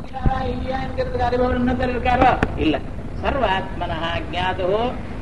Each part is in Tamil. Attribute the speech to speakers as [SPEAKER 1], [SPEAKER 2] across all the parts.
[SPEAKER 1] இருக்காரா இல்லையாங்கிறதுக்கு அறிபவர் இன்னொருத்தர் இருக்காரோ இல்ல சர்வாத்மனா ஜாதோ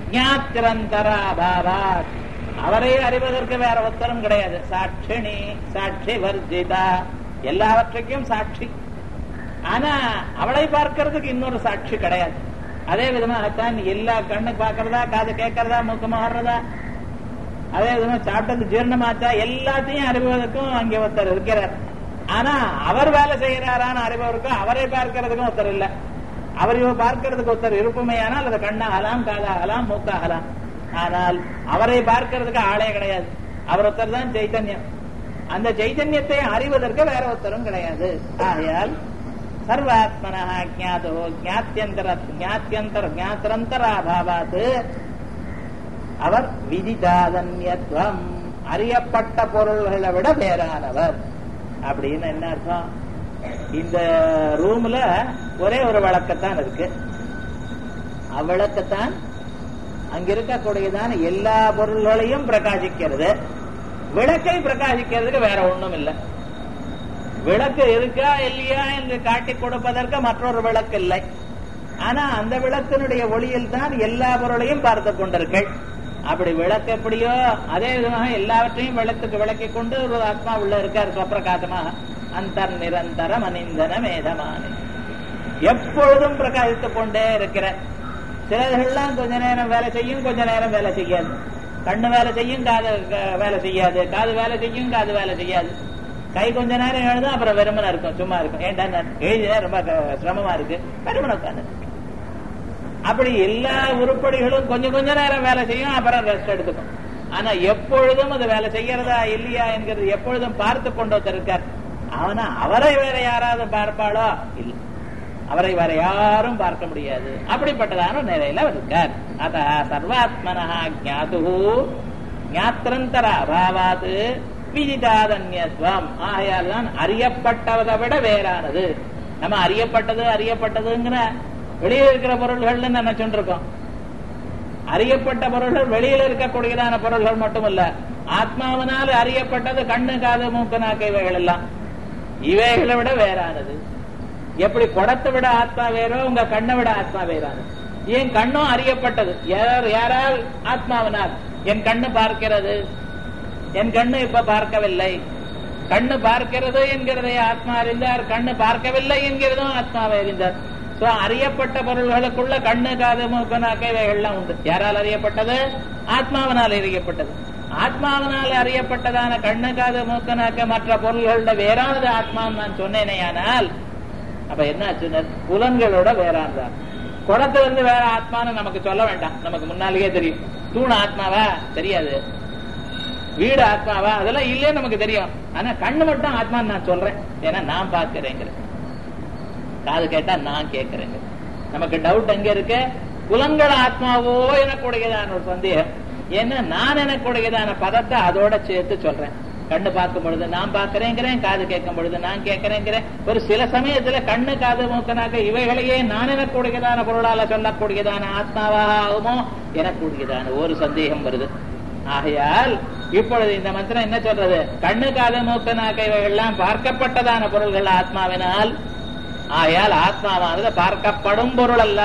[SPEAKER 1] ஞாத்திரந்தராபாவாத் அவரை அறிவதற்கு வேற உத்தரம் கிடையாது சாட்சிணி சாட்சி வர்ஜிதா எல்லாவற்றுக்கும் சாட்சி ஆனா அவளை பார்க்கறதுக்கு இன்னொரு சாட்சி கிடையாது அதே விதமாகத்தான் எல்லா கண்ணு பார்க்கறதா காது கேட்கறதா மூக்கு மாறுறதா அதே விதமா சாப்பிட்டது ஜீரணமாச்சா எல்லாத்தையும் அறிவதற்கும் அங்கே ஒருத்தர் இருக்கிறார் ஆனா அவர் வேலை செய்யறாரான்னு அறிபவருக்கும் அவரை பார்க்கறதுக்கும் ஒருத்தர் இல்ல அவர் இவ பார்க்கறதுக்கு ஒருத்தர் இருப்புமையானால் அது கண்ணாகலாம் காதாகலாம் மூக்காகலாம் ஆனால் அவரை பார்க்கறதுக்கு ஆளே கிடையாது அவர் ஒருத்தர் தான் சைத்தன்யம் அந்த சைத்தன்யத்தை அறிவதற்கு வேற ஒருத்தரும் கிடையாது ஆகையால் சர்வாத்மனா ஜாதோ ஜாத்தியந்தர ஜாத்தியந்தர ஜாத்திரந்தராபாவாத் அவர் விதிதாதன்யத்துவம் அறியப்பட்ட பொருள்களை விட வேறானவர் அப்படின்னு என்ன அர்த்தம் இந்த ரூம்ல ஒரே ஒரு விளக்கத்தான் இருக்கு அவ்விளக்கத்தான் அங்க இருக்கக்கூடியதான எல்லா பொருள்களையும் பிரகாசிக்கிறது விளக்கை பிரகாசிக்கிறதுக்கு வேற ஒண்ணும் இல்லை விளக்கு இருக்கா இல்லையா என்று காட்டி கொடுப்பதற்கு மற்றொரு விளக்கு இல்லை ஆனா அந்த விளக்கினுடைய ஒளியில் தான் எல்லா பொருளையும் பார்த்து கொண்டிருக்கள் அப்படி விளக்கு எப்படியோ அதே விதமாக எல்லாவற்றையும் விளக்குக்கு விளக்கி கொண்டு ஒரு ஆத்மா உள்ள இருக்கார் சுவப்பிரகாசமாக அந்தர் நிரந்தரம் அனிந்தன மேதமானி எப்பொழுதும் பிரகாசித்துக் கொண்டே இருக்கிற சிலர்கள்லாம் கொஞ்ச நேரம் வேலை செய்யும் கொஞ்ச நேரம் வேலை செய்யாது கண்ணு வேலை செய்யும் காது வேலை செய்யாது காது வேலை செய்யும் காது வேலை செய்யாது கை கொஞ்ச நேரம் எழுதும் அப்புறம் வெறுமனை இருக்கும் சும்மா இருக்கும் ஏன்டா எழுதினா ரொம்ப சிரமமா இருக்கு வெறுமனை உட்காந்து அப்படி எல்லா உருப்படிகளும் கொஞ்சம் கொஞ்ச நேரம் வேலை செய்யும் அப்புறம் ரெஸ்ட் எடுத்துக்கும் ஆனா எப்பொழுதும் அது வேலை செய்யறதா இல்லையா என்கிறது எப்பொழுதும் பார்த்து கொண்டு இருக்கார் அவனா அவரை வேற யாராவது பார்ப்பாளோ இல்லை அவரை வேற யாரும் பார்க்க முடியாது அப்படிப்பட்டதான நிலையில அவர் இருக்கார் அத சர்வாத்மனா ஜாது ஞாத்திரந்தர அபாவாது விதிதாதன்யத்துவம் ஆகையால் தான் அறியப்பட்டதை விட வேறானது நம்ம அறியப்பட்டது அறியப்பட்டதுங்கிற வெளியில இருக்கிற பொருள்கள்னு நினைச்சுட்டு இருக்கோம் அறியப்பட்ட பொருள்கள் வெளியில இருக்கக்கூடியதான பொருள்கள் மட்டுமல்ல ஆத்மாவனால் அறியப்பட்டது கண்ணு காது மூக்கு நாக்கு இவைகள் எல்லாம் இவைகளை விட வேறானது எப்படி குடத்தை விட ஆத்மா வேறோ உங்க கண்ணை விட ஆத்மா வேறானது ஏன் கண்ணும் அறியப்பட்டது யார் யாரால் ஆத்மாவினால் என் கண்ணு பார்க்கிறது என் கண்ணு இப்ப பார்க்கவில்லை கண்ணு பார்க்கிறது என்கிறதை ஆத்மா அறிந்தார் கண்ணு பார்க்கவில்லை என்கிறதும் ஆத்மாவை அறிந்தார் சோ அறியப்பட்ட பொருள்களுக்குள்ள கண்ணு காது மூக்கு நாக்கு இவைகள்லாம் உண்டு யாரால் அறியப்பட்டது ஆத்மாவனால் அறியப்பட்டது ஆத்மாவனால் அறியப்பட்டதான கண்ணு காது மூக்கு நாக்கு மற்ற பொருள்களோட வேறானது ஆத்மான்னு நான் சொன்னேனே ஆனால் அப்ப என்ன ஆச்சுன்னா புலன்களோட வேறானதான் குடத்துல இருந்து வேற ஆத்மான்னு நமக்கு சொல்ல வேண்டாம் நமக்கு முன்னாலேயே தெரியும் தூண் ஆத்மாவா தெரியாது வீடு ஆத்மாவா அதெல்லாம் இல்லைன்னு நமக்கு தெரியும் ஆனா கண்ணு மட்டும் ஆத்மான்னு நான் சொல்றேன் ஏன்னா நான் பார்க்கிறேங்கிற காது கேட்டா நான் கேட்கிறேங்க நமக்கு டவுட் எங்க இருக்கு புலன்கள் ஆத்மாவோ எனக்கூடியதான ஒரு சந்தேகம் ஏன்னா நான் எனக்கூடியதான பதத்தை அதோட சேர்த்து சொல்றேன் கண்ணு பார்க்கும் பொழுது நான் பார்க்கிறேங்கிறேன் காது கேட்கும் பொழுது நான் கேட்கிறேங்கிறேன் ஒரு சில சமயத்துல கண்ணு காது மூக்கனாக்க இவைகளையே நான் எனக்கூடியதான பொருளால சொல்லக்கூடியதான ஆத்மாவாகுமோ எனக்கூடியதான ஒரு சந்தேகம் வருது ஆகையால் இப்பொழுது இந்த மந்திரம் என்ன சொல்றது கண்ணு காது மூக்கு நாக்க இவைகள்லாம் பார்க்கப்பட்டதான பொருள்கள் ஆத்மாவினால் ஆகையால் ஆத்மாவானது பார்க்கப்படும் பொருள் அல்ல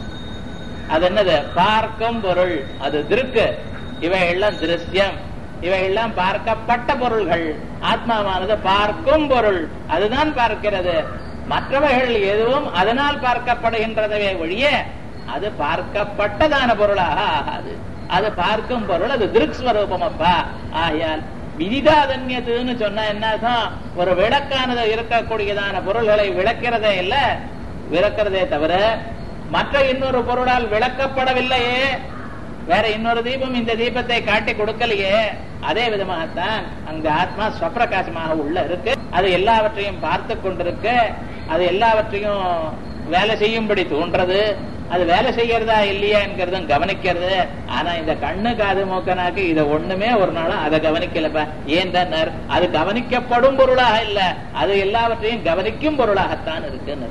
[SPEAKER 1] அது என்னது பார்க்கும் பொருள் அது திருக்கு இவைகள்லாம் திருஷ்யம் இவையெல்லாம் பார்க்கப்பட்ட பொருள்கள் ஆத்மாவானது பார்க்கும் பொருள் அதுதான் பார்க்கிறது மற்றவைகள் எதுவும் அதனால் பார்க்கப்படுகின்றதவே ஒழிய அது பார்க்கப்பட்டதான பொருளாக ஆகாது அது பார்க்கும் பொருள் அது திருக்ஸ்வரூபம் அப்பா ஆயால் விதிதாதன்யத்துன்னு சொன்னா என்ன ஒரு விளக்கானது இருக்கக்கூடியதான பொருள்களை விளக்கிறதே இல்ல விளக்கிறதே தவிர மற்ற இன்னொரு பொருளால் விளக்கப்படவில்லையே வேற இன்னொரு தீபம் இந்த தீபத்தை காட்டி கொடுக்கலையே அதே விதமாகத்தான் அங்க ஆத்மா ஸ்வப்பிரகாசமாக உள்ள இருக்கு அது எல்லாவற்றையும் பார்த்து கொண்டிருக்கு அது எல்லாவற்றையும் வேலை செய்யும்படி தோன்றது அது வேலை செய்யறதா இல்லையா என்கிறதும் கவனிக்கிறது ஆனா இந்த கண்ணு காது மூக்கனாக்கு இதை ஒண்ணுமே ஒரு நாளும் அதை கவனிக்கலப்ப ஏன் தான் அது கவனிக்கப்படும் பொருளாக இல்ல அது எல்லாவற்றையும் கவனிக்கும் பொருளாகத்தான் இருக்குன்னு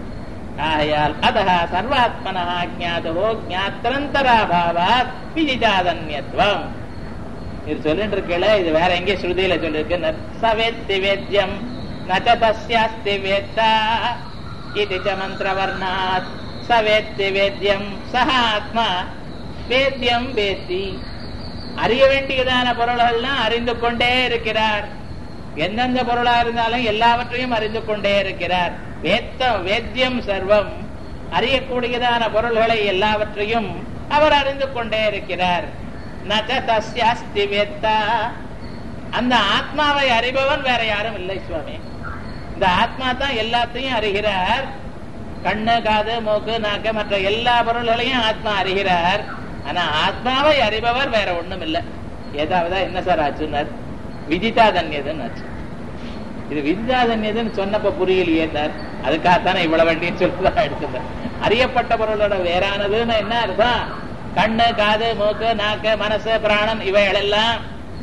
[SPEAKER 1] ஆயால் அத சர்வாத்மனா ஜாதவோ ஜாத்திரந்தராபாவாத் விதிஜாதன்யத்துவம் இது சொல்லிட்டு இருக்கல இது வேற எங்கே ஸ்ருதியில சொல்லிருக்கு சவேத்தி வேத்தியம் நச்ச தஸ்யாஸ்தி வேத்தா இது ச மந்திரவர்ணாத் ச வேத்தி வேத்யம் சஹ ஆத்மா வேத்யம் வேத்தி அறிய வேண்டியதான பொருள்கள்லாம் அறிந்து கொண்டே இருக்கிறார் எந்தெந்த பொருளா இருந்தாலும் எல்லாவற்றையும் அறிந்து கொண்டே இருக்கிறார் வேத்த வேத்தியம் சர்வம் அறியக்கூடியதான பொருள்களை எல்லாவற்றையும் அவர் அறிந்து கொண்டே இருக்கிறார் நச்ச தஸ்யாஸ்தி வேத்தா அந்த ஆத்மாவை அறிபவன் வேற யாரும் இல்லை சுவாமி இந்த ஆத்மா தான் எல்லாத்தையும் அறிகிறார் கண்ணு காது மூக்கு நாக்கு மற்ற எல்லா பொருள்களையும் ஆத்மா அறிகிறார் ஆனா ஆத்மாவை அறிபவர் வேற ஒண்ணும் இல்லை ஏதாவது என்ன சார் ஆச்சுன்னார் விதிதாதன்யதுன்னு ஆச்சு இது விதிதாதன்யதுன்னு சொன்னப்ப புரியலையே சார் அதுக்காகத்தானே இவ்வளவு வண்டின்னு சொல்லிதான் எடுத்துட்டேன் அறியப்பட்ட பொருளோட வேறானதுன்னு என்ன அர்த்தம் கண்ணு காது மூக்கு நாக்கு மனசு பிராணம் இவைகள் எல்லாம்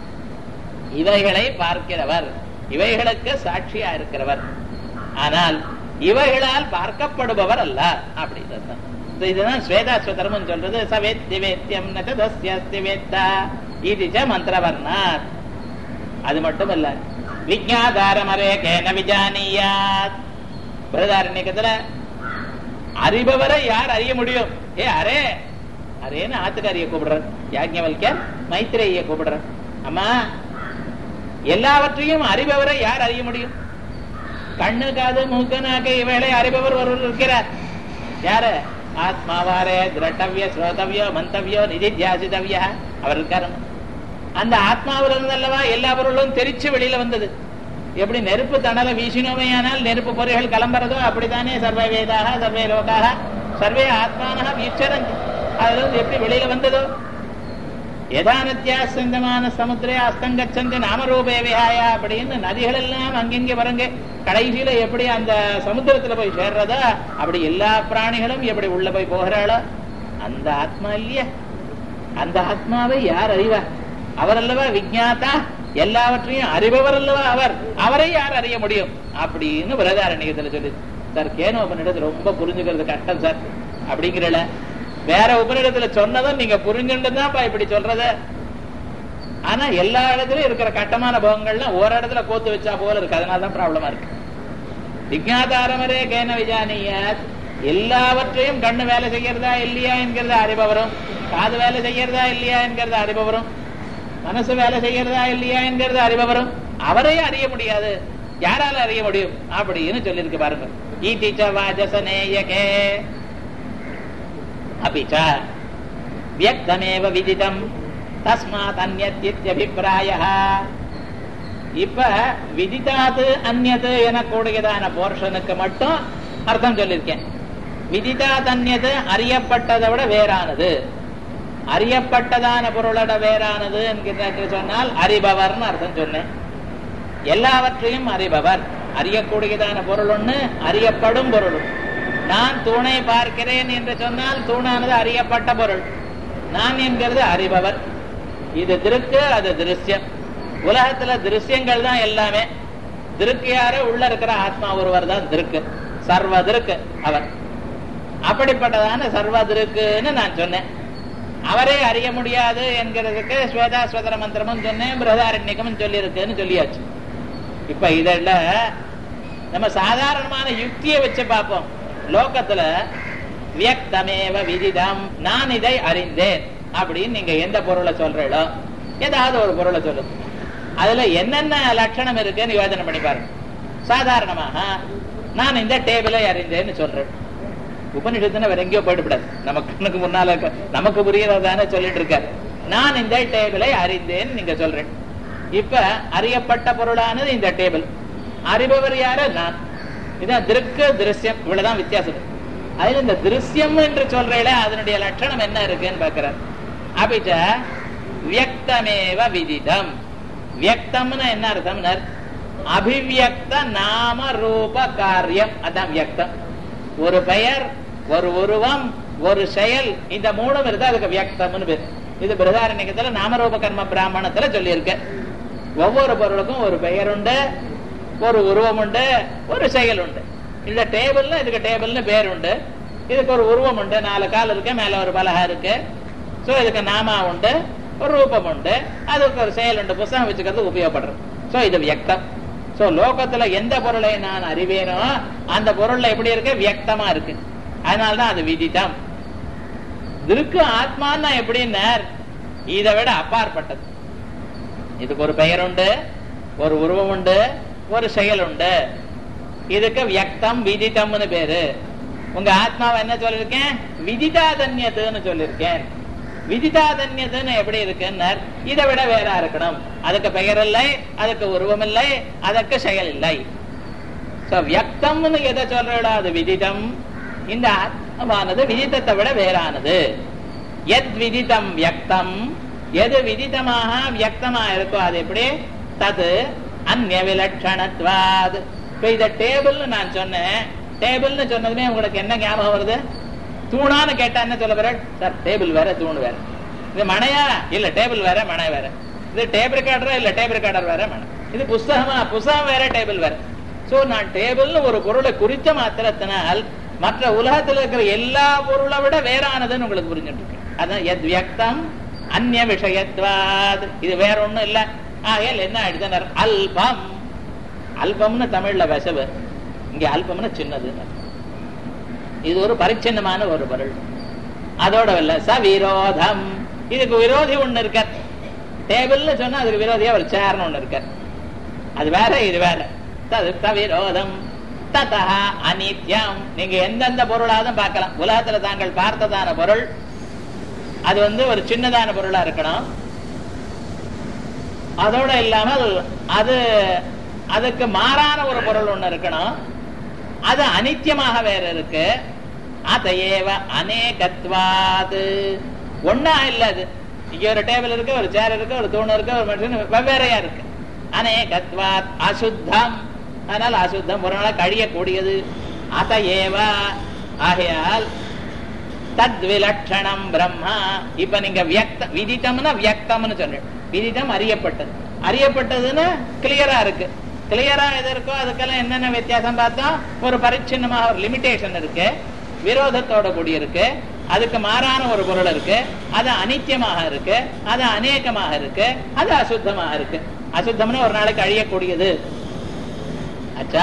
[SPEAKER 1] இவைகளை பார்க்கிறவர் இவைகளுக்கு சாட்சியா இருக்கிறவர் ஆனால் இவைகளால் பார்க்கப்படுபவர் அல்ல அப்படின்னு இதுதான் ஸ்வேதாஸ்வதர்மம் சொல்றது சவேத்தி வேத்தியம் நச்சதஸ்யஸ்தி வேத்தா இது மந்திரவர்ணாத் அது மட்டும் இல்ல விஜயாதாரமரே கேன விஜானியாத் பிரதாரண்யத்துல அறிபவரை யார் அறிய முடியும் ஏ அரே அரேன்னு ஆத்துக்காரிய கூப்பிடுற யாஜ்ஞவல்யர் மைத்திரேய கூப்பிடுற அம்மா எல்லாவற்றையும் அறிபவரை யார் அறிய முடியும் கண்ணு காது மூக்கு நாக்கு இவைகளை அறிபவர் ஒருவர் இருக்கிறார் யாரு ஆத்மாவாரே திரட்டவிய ஸ்ரோதவியோ மந்தவியோ நிதித்தியாசிதவிய அவர் இருக்காரு அந்த ஆத்மாவில் இருந்தல்லவா எல்லா பொருளும் தெரிச்சு வெளியில வந்தது எப்படி நெருப்பு தணல வீசினோமையானால் நெருப்பு பொருள்கள் கிளம்புறதோ அப்படித்தானே சர்வ வேதாக சர்வே லோகாக சர்வே ஆத்மானக வீச்சரந்தி அதுல இருந்து எப்படி வெளியில வந்ததோ யதானத்தியாசந்தமான சமுத்திரே அஸ்தங்கச்சந்து நாமரூபே விஹாயா அப்படின்னு நதிகள் எல்லாம் அங்கெங்கே வரங்க கடைசியில எப்படி அந்த சமுத்திரத்துல போய் சேர்றதா அப்படி எல்லா பிராணிகளும் எப்படி உள்ள போய் போகிறாளோ அந்த ஆத்மா இல்லையா அந்த ஆத்மாவை யார் அறிவார் அவர் அல்லவா விஜாத்தா எல்லாவற்றையும் அறிபவர் அல்லவா அவர் அவரை யார் அறிய முடியும் அப்படின்னு பிரதாரண்யத்துல சொல்லி சார் கேன உபநிடத்துல ரொம்ப புரிஞ்சுக்கிறது கஷ்டம் சார் அப்படிங்கிறல வேற உபநிடத்துல சொன்னதும் நீங்க புரிஞ்சுட்டுதான்ப்பா இப்படி சொல்றது ஆனா எல்லா இடத்துலயும் இருக்கிற கட்டமான போகங்கள்லாம் ஒரு இடத்துல கோத்து வச்சா போல இருக்கு அதனாலதான் ப்ராப்ளமா இருக்கு விஜாதாரமரே கேன விஜானியாத் எல்லாவற்றையும் கண்ணு வேலை செய்யறதா இல்லையா என்கிறத அறிபவரும் காது வேலை செய்யறதா இல்லையா என்கிறத அறிபவரும் மனசு வேலை செய்யறதா இல்லையா என்கிறத அறிபவரும் அவரே அறிய முடியாது யாரால அறிய முடியும் அப்படின்னு சொல்லியிருக்கு பாருங்க ஈட்டிச்ச வாஜசனேயகே அபிச்ச வியக்தமேவ விதிதம் தஸ்மாத் அந்நியத்தியபிப்பிராய இப்ப விதிதாது அந்நது எனக்கூடியதான போர்ஷனுக்கு மட்டும் அர்த்தம் சொல்லியிருக்கேன் விதிதாத் அந்நது அறியப்பட்டதை விட வேறானது அறியப்பட்டதான பொருளோட வேறானது என்கிற சொன்னால் அறிபவர்னு அர்த்தம் சொன்னேன் எல்லாவற்றையும் அறிபவர் அறியக்கூடியதான பொருள் ஒண்ணு அறியப்படும் பொருள் நான் தூணை பார்க்கிறேன் என்று சொன்னால் தூணானது அறியப்பட்ட பொருள் நான் என்கிறது அறிபவர் இது திருக்கு அது திருஷ்யம் உலகத்துல திருஷ்யங்கள் தான் எல்லாமே திருக்கு யாரு உள்ள இருக்கிற ஆத்மா ஒருவர் தான் திருக்கு சர்வ திருக்கு அவர் அப்படிப்பட்டதான சர்வ திருக்குன்னு நான் சொன்னேன் அவரே அறிய முடியாது என்கிறதுக்கு ஸ்வேதாஸ்வதர மந்திரமும் சொன்னேன் பிரதாரண்யகமும் சொல்லி இருக்குன்னு சொல்லியாச்சு இப்ப இதெல்ல நம்ம சாதாரணமான யுக்தியை வச்சு பார்ப்போம் லோகத்துல வியக்தமேவ விதிதம் நான் இதை அறிந்தேன் அப்படின்னு நீங்க எந்த பொருளை சொல்றீங்களோ ஏதாவது ஒரு பொருளை சொல்லுங்க அதுல என்னென்ன லட்சணம் இருக்குன்னு யோஜனை பண்ணி பாருங்க சாதாரணமாக நான் இந்த டேபிளை அறிந்தேன்னு சொல்றேன் உபனிஷத்துன்னு வேற எங்கேயோ போயிடக்கூடாது நம்ம கண்ணுக்கு முன்னால இருக்க நமக்கு புரியறதானே சொல்லிட்டு இருக்காரு நான் இந்த டேபிளை அறிந்தேன்னு நீங்க சொல்றேன் இப்ப அறியப்பட்ட பொருளானது இந்த டேபிள் அறிபவர் யாரு நான் இதான் திருக்கு திருஷ்யம் இவ்வளவுதான் வித்தியாசம் அதுல இந்த திருஷ்யம் என்று சொல்றேல அதனுடைய லட்சணம் என்ன இருக்குன்னு பாக்குறார் அபிச்ச வியக்தமேவ விதிதம் வியக்தம்னு என்ன அர்த்தம்னர் அபிவியக்த நாம ரூப காரியம் அதான் வியக்தம் ஒரு பெயர் ஒரு உருவம் ஒரு செயல் இந்த மூணும் இருந்தா அதுக்கு வியக்தம்னு பேர் இது பிரதாரண்யத்துல நாமரூப கர்ம பிராமணத்துல சொல்லியிருக்க ஒவ்வொரு பொருளுக்கும் ஒரு பெயர் உண்டு ஒரு உருவம் உண்டு ஒரு செயல் உண்டு இந்த டேபிள்ல இதுக்கு டேபிள்னு பேர் உண்டு இதுக்கு ஒரு உருவம் உண்டு நாலு கால் இருக்கு மேல ஒரு பலகா இருக்கு சோ இதுக்கு நாமா உண்டு ஒரு ரூபம் உண்டு அதுக்கு ஒரு செயல் உண்டு புஸ்தகம் வச்சுக்கிறது உபயோகப்படுறது சோ இது வியக்தம் சோ லோகத்துல எந்த பொருளை நான் அறிவேனோ அந்த பொருள்ல எப்படி இருக்கு வியக்தமா இருக்கு அதனாலதான் அது விதித்தம் இருக்கு ஆத்மான்னா எப்படின்னார் இதை விட அப்பாற்பட்டது இதுக்கு ஒரு பெயர் உண்டு ஒரு உருவம் உண்டு ஒரு செயல் உண்டு இதுக்கு வியக்தம் விதித்தம்னு பேரு உங்க ஆத்மாவை என்ன சொல்லிருக்கேன் விதிதாதன்யத்துன்னு சொல்லிருக்கேன் விதிதாதன்யத்துன்னு எப்படி இருக்குன்னு இதை விட வேற இருக்கணும் அதுக்கு பெயர் இல்லை அதுக்கு உருவம் இல்லை அதற்கு செயல் இல்லை சோ வியக்தம்னு எதை சொல்றா அது விதிதம் இந்த ஆத்மானது விதித்தத்தை விட வேறானது எத் விதிதம் வியக்தம் எது விதிதமாக வியக்தமா இருக்கோ அது எப்படி தது அந்நிய விலட்சணத்வாது இப்ப இத டேபிள்னு நான் சொன்னேன் டேபிள்னு சொன்னதுமே உங்களுக்கு என்ன ஞாபகம் வருது தூணான்னு கேட்டா என்ன சொல்ல போற சார் டேபிள் வேற தூண் வேற இது மனையா இல்ல டேபிள் வேற மனை வேற இது டேப் ரெக்கார்டரா இல்ல டேப் ரெக்கார்டர் வேற மனை இது புஸ்தகமா புஸ்தகம் வேற டேபிள் வேற சோ நான் டேபிள்னு ஒரு பொருளை குறிச்ச மாத்திரத்தினால் மற்ற உலகத்துல இருக்கிற எல்லா பொருளை விட வேறானதுன்னு உங்களுக்கு புரிஞ்சுட்டு இருக்கு அதான் எத் வியக்தம் அந்நிய விஷயத்வாத் இது வேற ஒண்ணும் இல்ல ஆகையால் என்ன ஆயிடுதுனர் அல்பம் அல்பம்னு தமிழ்ல விசவு இங்க அல்பம்னு சின்னது இது ஒரு பரிச்சின்னமான ஒரு பொருள் அதோட இல்ல சவிரோதம் இதுக்கு விரோதி ஒண்ணு இருக்க டேபிள்னு சொன்னா அதுக்கு விரோதியா ஒரு சேர்னு ஒண்ணு இருக்க அது வேற இது வேற தது தவிரோதம் ததா அனித்யம் நீங்க எந்தெந்த பொருளாவது பார்க்கலாம் உலகத்துல தாங்கள் பார்த்ததான பொருள் அது வந்து ஒரு சின்னதான பொருளா இருக்கணும் அதோட இல்லாமல் அது அதுக்கு மாறான ஒரு பொருள் ஒண்ணு இருக்கணும் அது அனித்தியமாக வேற இருக்கு அதையேவ அநேகத்வாது ஒன்னா இல்ல அது இங்க ஒரு டேபிள் இருக்கு ஒரு சேர் இருக்கு ஒரு தூண் இருக்கு ஒரு மனுஷன் வெவ்வேறையா இருக்கு அநேகத்வாத் அசுத்தம் அதனால அசுத்தம் ஒரு நாள் கழியக்கூடியது அதையேவ ஆகையால் தத் விலட்சணம் பிரம்மா இப்ப நீங்க வியக்த விதித்தம்னா வியக்தம்னு சொன்னேன் விதித்தம் அறியப்பட்டது அறியப்பட்டதுன்னு கிளியரா இருக்கு கிளியரா எது இருக்கோ அதுக்கெல்லாம் என்னென்ன வித்தியாசம் பார்த்தோம் ஒரு பரிச்சின்னமாக ஒரு லிமிடேஷன் இருக்கு விரோதத்தோட கூடி இருக்கு அதுக்கு மாறான ஒரு பொருள் இருக்கு அது அனித்தியமாக இருக்கு அது அநேகமாக இருக்கு அது அசுத்தமாக இருக்கு அசுத்தம்னு ஒரு நாளைக்கு அழியக்கூடியது அச்சா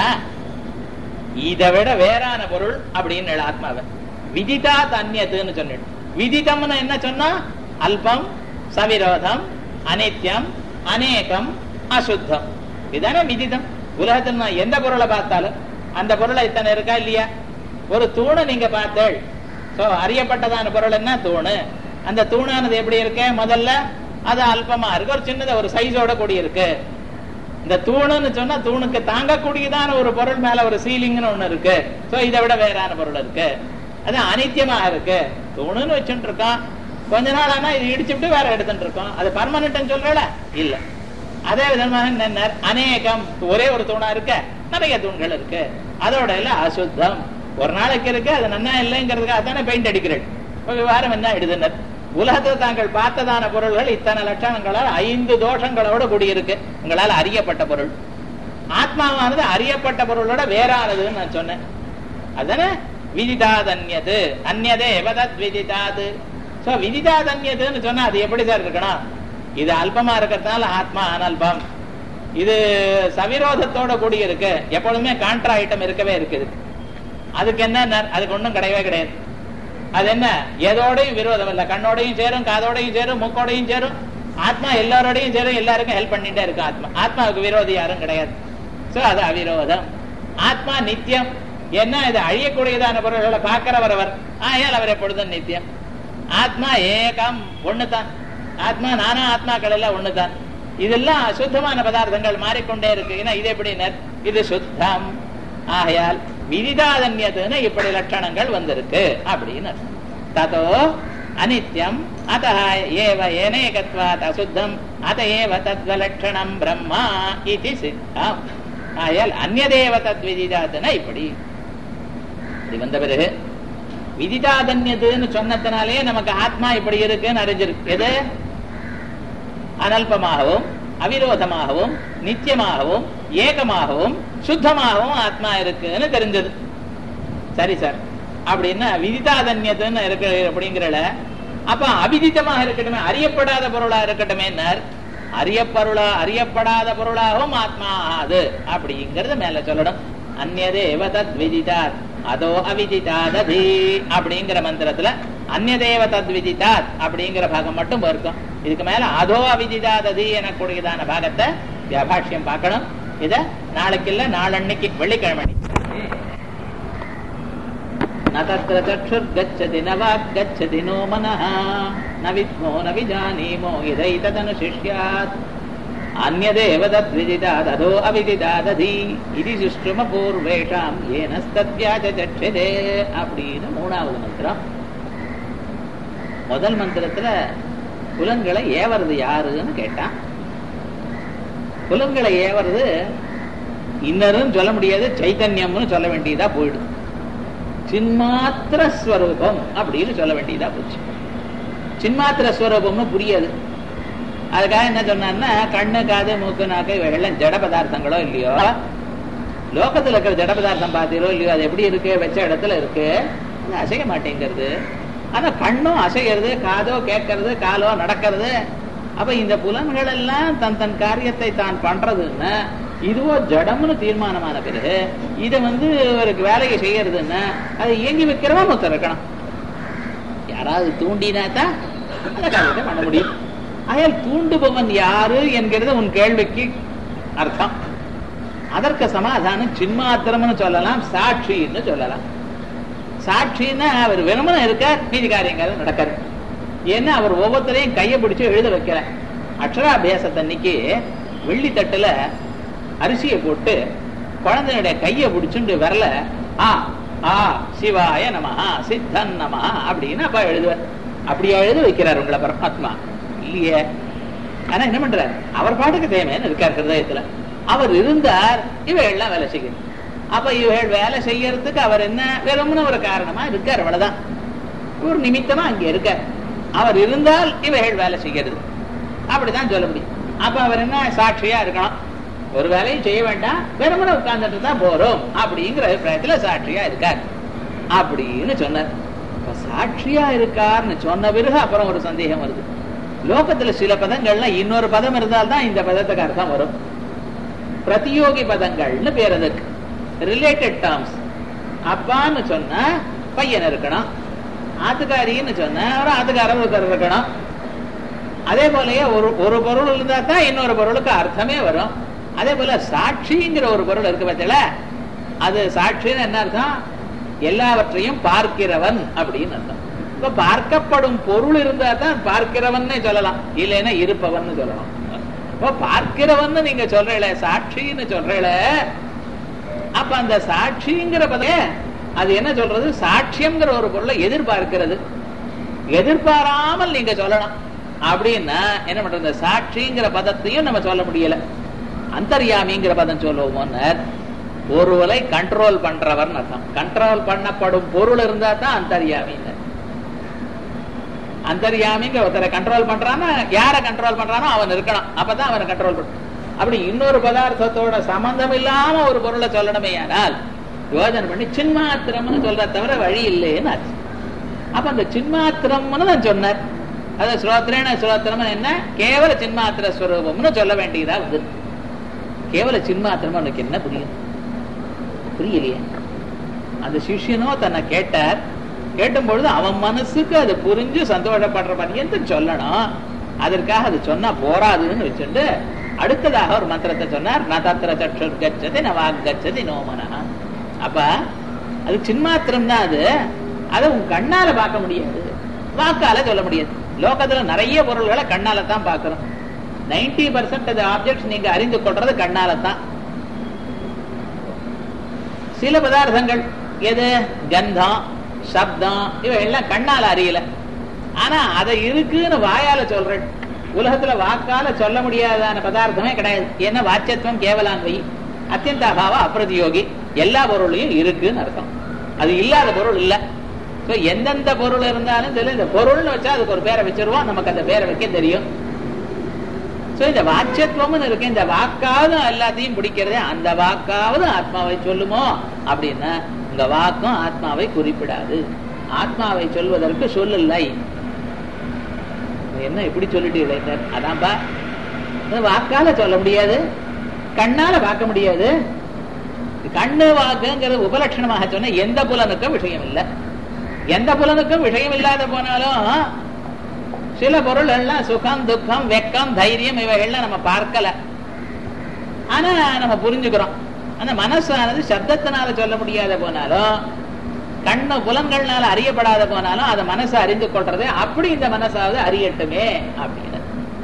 [SPEAKER 1] இதை விட வேறான பொருள் அப்படின்னு ஆத்மாவை விதிதா தன்யத்துன்னு சொன்னிடும் விதிதம்னு என்ன சொன்னா அல்பம் சவிரோதம் அனித்யம் அநேகம் அசுத்தம் இதானே விதிதம் உலகத்தில் நான் எந்த பொருளை பார்த்தாலும் அந்த பொருளை இத்தனை இருக்கா இல்லையா ஒரு தூணை நீங்க பார்த்தேள் சோ அறியப்பட்டதான பொருள் என்ன தூணு அந்த தூணானது எப்படி இருக்கு முதல்ல அது அல்பமா இருக்கு ஒரு சின்னத ஒரு சைஸோட கூடி இருக்கு இந்த தூணுன்னு சொன்னா தூணுக்கு தாங்கக்கூடியதான ஒரு பொருள் மேல ஒரு சீலிங்னு ஒண்ணு இருக்கு சோ இதை விட வேறான பொருள் இருக்கு அது அனித்தியமாக இருக்கு தூணுன்னு வச்சுட்டு இருக்கோம் கொஞ்ச நாள் ஆனா இது இடிச்சுட்டு வேற எடுத்துட்டு இருக்கோம் அது பர்மனன்ட் சொல்றல இல்ல அதே விதமாக என்ன அநேகம் ஒரே ஒரு தூணா இருக்க நிறைய தூண்கள் இருக்கு அதோட இல்ல அசுத்தம் ஒரு நாளைக்கு இருக்கு அது நன்னா இல்லைங்கிறதுக்கு அதானே பெயிண்ட் அடிக்கிறேன் விவகாரம் என்ன எழுதுனர் உலகத்தில் தாங்கள் பார்த்ததான பொருள்கள் இத்தனை லட்சணங்களால் ஐந்து தோஷங்களோட கூடியிருக்கு உங்களால் அறியப்பட்ட பொருள் ஆத்மாவானது அறியப்பட்ட பொருளோட வேறானதுன்னு நான் சொன்னேன் அதானே விதிதாத் அந்நது அந்நதே எவதத் விதிதாது சோ விதிதாத் அந்நதுன்னு சொன்னா அது எப்படி சார் இருக்கணும் இது அல்பமா இருக்கிறதுனால ஆத்மா அனல்பம் இது சவிரோதத்தோட கூடி இருக்கு எப்பொழுதுமே கான்ட்ரா ஐட்டம் இருக்கவே இருக்குது அதுக்கு என்ன அதுக்கு ஒண்ணும் கிடையவே கிடையாது அது என்ன எதோடையும் விரோதம் இல்ல கண்ணோடையும் சேரும் காதோடையும் சேரும் மூக்கோடையும் சேரும் ஆத்மா எல்லாரோடையும் சேரும் எல்லாருக்கும் ஹெல்ப் பண்ணிட்டே இருக்கு ஆத்மா ஆத்மாவுக்கு விரோதி யாரும் கிடையாது சோ அது அவிரோதம் ஆத்மா நித்தியம் என்ன இது அழியக்கூடியதான பொருள்களை பார்க்கிறவர் அவர் ஆயால் அவர் எப்பொழுதும் நித்தியம் ஆத்மா ஏகம் ஒண்ணுதான் ஆத்மா நானா ஆத்மாக்கள் எல்லாம் ஒண்ணுதான் இதெல்லாம் அசுத்தமான பதார்த்தங்கள் மாறிக்கொண்டே இருக்கு ஏன்னா இது எப்படி இது சுத்தம் ஆகையால் விதிதாதன்யதுன்னு இப்படி லட்சணங்கள் வந்திருக்கு அப்படின்னு ததோ அனித்யம் அத்த ஏவ ஏனேகத்வாத் அசுத்தம் அத ஏவ தத்வலட்சணம் பிரம்மா இது சித்தம் ஆயால் அந்நதேவ தத் விதிதாதுன்னா இப்படி இப்படி வந்த பிறகு விதிதாதன்யதுன்னு சொன்னதுனாலே நமக்கு ஆத்மா இப்படி இருக்குன்னு அறிஞ்சிருக்கு எது அனல்பமாகவும் அவிரோதமாகவும் நித்தியமாகவும் ஏகமாகவும் சுத்தமாகவும் ஆத்மா இருக்குன்னு தெரிஞ்சது சரி சார் அப்படின்னா விதிதாதன்யத்துன்னு இருக்கு அப்படிங்கிறல அப்ப அபிதித்தமாக இருக்கட்டுமே அறியப்படாத பொருளா இருக்கட்டுமே அறியப்பொருளா அறியப்படாத பொருளாகவும் ஆத்மா ஆகாது அப்படிங்கறது மேல சொல்லணும் அந்நதேவ தத் விதிதாத் அதோ அவிதிதாததி அப்படிங்கிற மந்திரத்துல அந்நதேவ தத் விதிதாத் அப்படிங்கிற பாகம் மட்டும் இருக்கும் இதுக்கு மேல அதோ அவிதிதாததி எனக்கூடியதான பாகத்தை வியாபாஷ்யம் பார்க்கணும் இத நாளைக்கு இல்ல நாளன்னைக்கு வெள்ளிக்கிழமை न तत्र चक्षुर्गच्छति न वाग्गच्छति नो मनः न विद्मो न विजानीमो यदैतदनुशिष्यात् अन्यदेव तद्विदितादधो अविदितादधि இது சுஷ்டுமபூர்வேஷாம் ஏனஸ்தத்யாச்சதே அப்படின்னு மூணாவது மந்திரம் முதல் மந்திரத்துல புலன்களை ஏவறது யாருன்னு கேட்டான் புலன்களை ஏவறது இன்னரும் சொல்ல முடியாது சைத்தன்யம்னு சொல்ல வேண்டியதா போயிடுது சின்மாத்திர ஸ்வரூபம் அப்படின்னு சொல்ல வேண்டியதா போச்சு சின்மாத்திர ஸ்வரூபம்னு புரியாது அதுக்காக என்ன சொன்னான்னா கண்ணு காது மூக்கு நாக்கு இவைகள்லாம் ஜட பதார்த்தங்களோ இல்லையோ லோகத்துல இருக்கிற ஜட பதார்த்தம் பார்த்தீரோ இல்லையோ அது எப்படி இருக்கு வச்ச இடத்துல இருக்கு அது அசைய மாட்டேங்கிறது ஆனா கண்ணும் அசைகிறது காதோ கேட்கறது காலோ நடக்கிறது அப்ப இந்த புலன்கள் எல்லாம் தன் தன் காரியத்தை தான் பண்றதுன்னா இதுவோ ஜடம்னு தீர்மானமான பிறகு இதை வந்து ஒரு வேலையை செய்யறதுன்னா அதை இயங்கி வைக்கிறவன் ஒருத்தர் இருக்கணும் யாராவது தூண்டினா தான் அந்த காரியத்தை பண்ண முடியும் அயால் தூண்டுபவன் யாரு என்கிறது உன் கேள்விக்கு அர்த்தம் அதற்கு சமாதானம் சின்மாத்திரம்னு சொல்லலாம் சாட்சின்னு சொல்லலாம் சாட்சின்னா அவர் வெறுமன இருக்கார் மீதி காரியங்கள் நடக்காரு ஏன்னா அவர் ஒவ்வொருத்தரையும் கையை பிடிச்சு எழுத வைக்கிற அக்ஷராபியாசத்தன்னைக்கு வெள்ளி தட்டுல அரிசியை போட்டு குழந்தையுடைய கையை பிடிச்சுண்டு வரல ஆ ஆ சிவாய நமஹா சித்தன் நமஹா அப்படின்னு அப்பா எழுதுவார் அப்படியா எழுத வைக்கிறார் உங்களை பரமாத்மா இல்லையே ஆனா என்ன பண்றார் அவர் பாட்டுக்கு தேவைன்னு இருக்கார் ஹிருதயத்துல அவர் இருந்தார் இவைகள்லாம் வேலை செய்யணும் அப்ப இவைகள் வேலை செய்யறதுக்கு அவர் என்ன வெறும்னு ஒரு காரணமா இருக்கார் அவ்வளவுதான் ஒரு நிமித்தமா அங்க இருக்கார் அவர் இருந்தால் இவைகள் வேலை செய்கிறது அப்படிதான் சொல்ல முடியும் அப்ப அவர் என்ன சாட்சியா இருக்கணும் ஒரு வேலையும் செய்ய வேண்டாம் வெறுமனை உட்கார்ந்துட்டு தான் போறோம் அப்படிங்கிற அபிப்பிராயத்துல சாட்சியா இருக்கார் அப்படின்னு சொன்னார் இப்ப சாட்சியா இருக்கார்னு சொன்ன பிறகு அப்புறம் ஒரு சந்தேகம் வருது லோகத்துல சில பதங்கள்லாம் இன்னொரு பதம் இருந்தால்தான் இந்த பதத்துக்கு அர்த்தம் வரும் பிரதியோகி பதங்கள்னு பேர் அதுக்கு ரிலேட்டட் டேர்ம்ஸ் அப்பான்னு சொன்னா பையன் இருக்கணும் ஆத்துக்காரின்னு சொன்னா ஒரு ஆத்துக்காரர் ஒருத்தர் இருக்கணும் அதே போலயே ஒரு ஒரு பொருள் இருந்தா தான் இன்னொரு பொருளுக்கு அர்த்தமே வரும் அதே போல சாட்சிங்கிற ஒரு பொருள் இருக்கு பார்த்தல அது சாட்சின்னு என்ன அர்த்தம் எல்லாவற்றையும் பார்க்கிறவன் அப்படின்னு அர்த்தம் இப்ப பார்க்கப்படும் பொருள் இருந்தா தான் பார்க்கிறவன் சொல்லலாம் இல்லைன்னா இருப்பவன் சொல்லலாம் இப்ப பார்க்கிறவன் நீங்க சொல்றீல சாட்சின்னு சொல்றீல அப்ப அந்த சாட்சிங்கிற பதம் அது என்ன சொல்றது சாட்சியம்ங்கிற ஒரு பொருளை எதிர்பார்க்கிறது எதிர்பாராமல் நீங்க சொல்லணும் அப்படின்னா என்ன பண்றது சாட்சிங்கிற பதத்தையும் நம்ம சொல்ல முடியல அந்தர்யாமிங்கிற பதம் சொல்லுவோம்னு ஒருவரை கண்ட்ரோல் பண்றவர் அர்த்தம் கண்ட்ரோல் பண்ணப்படும் பொருள் இருந்தா தான் அந்தர்யாமின்னு அந்தர்யாமிங்க ஒருத்தரை கண்ட்ரோல் பண்றான்னா யார கண்ட்ரோல் பண்றானோ அவன் இருக்கணும் அப்பதான் அவனை கண்ட்ரோல் பண்ண அப்படி இன்னொரு பதார்த்தத்தோட சம்பந்தம் இல்லாம ஒரு பொருளை சொல்லணுமே ஆனால் யோஜனை பண்ணி சின்மாத்திரம்னு சொல்ற தவிர வழி இல்லைன்னு ஆச்சு அப்ப அந்த சின்மாத்திரம்னு நான் சொன்னார் அது ஸ்ரோத்திரேன ஸ்ரோத்திரம் என்ன கேவல சின்மாத்திர ஸ்வரூபம்னு சொல்ல வேண்டியதா வந்து கேவல சின்மாத்திரம் உனக்கு என்ன புரியும் புரியலையே அந்த சிஷ்யனோ தன்னை கேட்டார் கேட்டும் பொழுது அவன் மனசுக்கு அது புரிஞ்சு சந்தோஷப்படுற பணியத்தை சொல்லணும் அதற்காக அது சொன்னா போராதுன்னு வச்சுட்டு அடுத்ததாக ஒரு மந்திரத்தை சொன்னார் நதத்திர சற்று கச்சதி நவாக் கச்சதி நோமனா அப்ப அது சின்மாத்திரம் தான் அது அதை உன் கண்ணால பார்க்க முடியாது வாக்கால சொல்ல முடியாது லோகத்துல நிறைய பொருள்களை கண்ணால தான் பார்க்கிறோம் நைன்டி பர்சன்ட் அது ஆப்ஜெக்ட்ஸ் நீங்க அறிந்து கொள்றது கண்ணால தான் சில பதார்த்தங்கள் எது கந்தம் சப்தம் இவை எல்லாம் கண்ணால அறியல ஆனா அதை இருக்குன்னு வாயால சொல்றேன் உலகத்துல வாக்கால சொல்ல முடியாதான பதார்த்தமே கிடையாது ஏன்னா வாச்சியத்துவம் கேவலான்வை அத்தியந்தாபாவ அப்பிரதியோகி எல்லா பொருளையும் இருக்குன்னு அர்த்தம் அது இல்லாத பொருள் இல்ல எந்தெந்த பொருள் இருந்தாலும் தெரியும் இந்த பொருள்னு வச்சா அதுக்கு ஒரு பேரை வச்சிருவோம் நமக்கு அந்த பேரை வைக்க தெரியும் சோ இந்த வாட்சத்துவம்னு இருக்கு இந்த வாக்காவது எல்லாத்தையும் பிடிக்கிறதே அந்த வாக்காவது ஆத்மாவை சொல்லுமோ அப்படின்னா உங்க வாக்கும் ஆத்மாவை குறிப்பிடாது ஆத்மாவை சொல்வதற்கு சொல்லலை என்ன எப்படி சொல்லிட்டு அதான்பா அது வாக்கால சொல்ல முடியாது கண்ணால பார்க்க முடியாது கண்ணு வாக்குங்கிறது உபலட்சணமாக சொன்ன எந்த புலனுக்கும் விஷயம் இல்லை எந்த புலனுக்கும் விஷயம் இல்லாத போனாலும் சில பொருள் எல்லாம் சுகம் துக்கம் வெக்கம் தைரியம் இவைகள்லாம் நம்ம பார்க்கல ஆனா நம்ம புரிஞ்சுக்கிறோம் அந்த மனசானது சப்தத்தினால சொல்ல முடியாத போனாலும் கண்ணு புலன்கள்னால அறியப்படாத போனாலும் அதை மனசை அறிந்து கொள்றது அப்படி இந்த மனசாவது அறியட்டுமே அப்படின்னு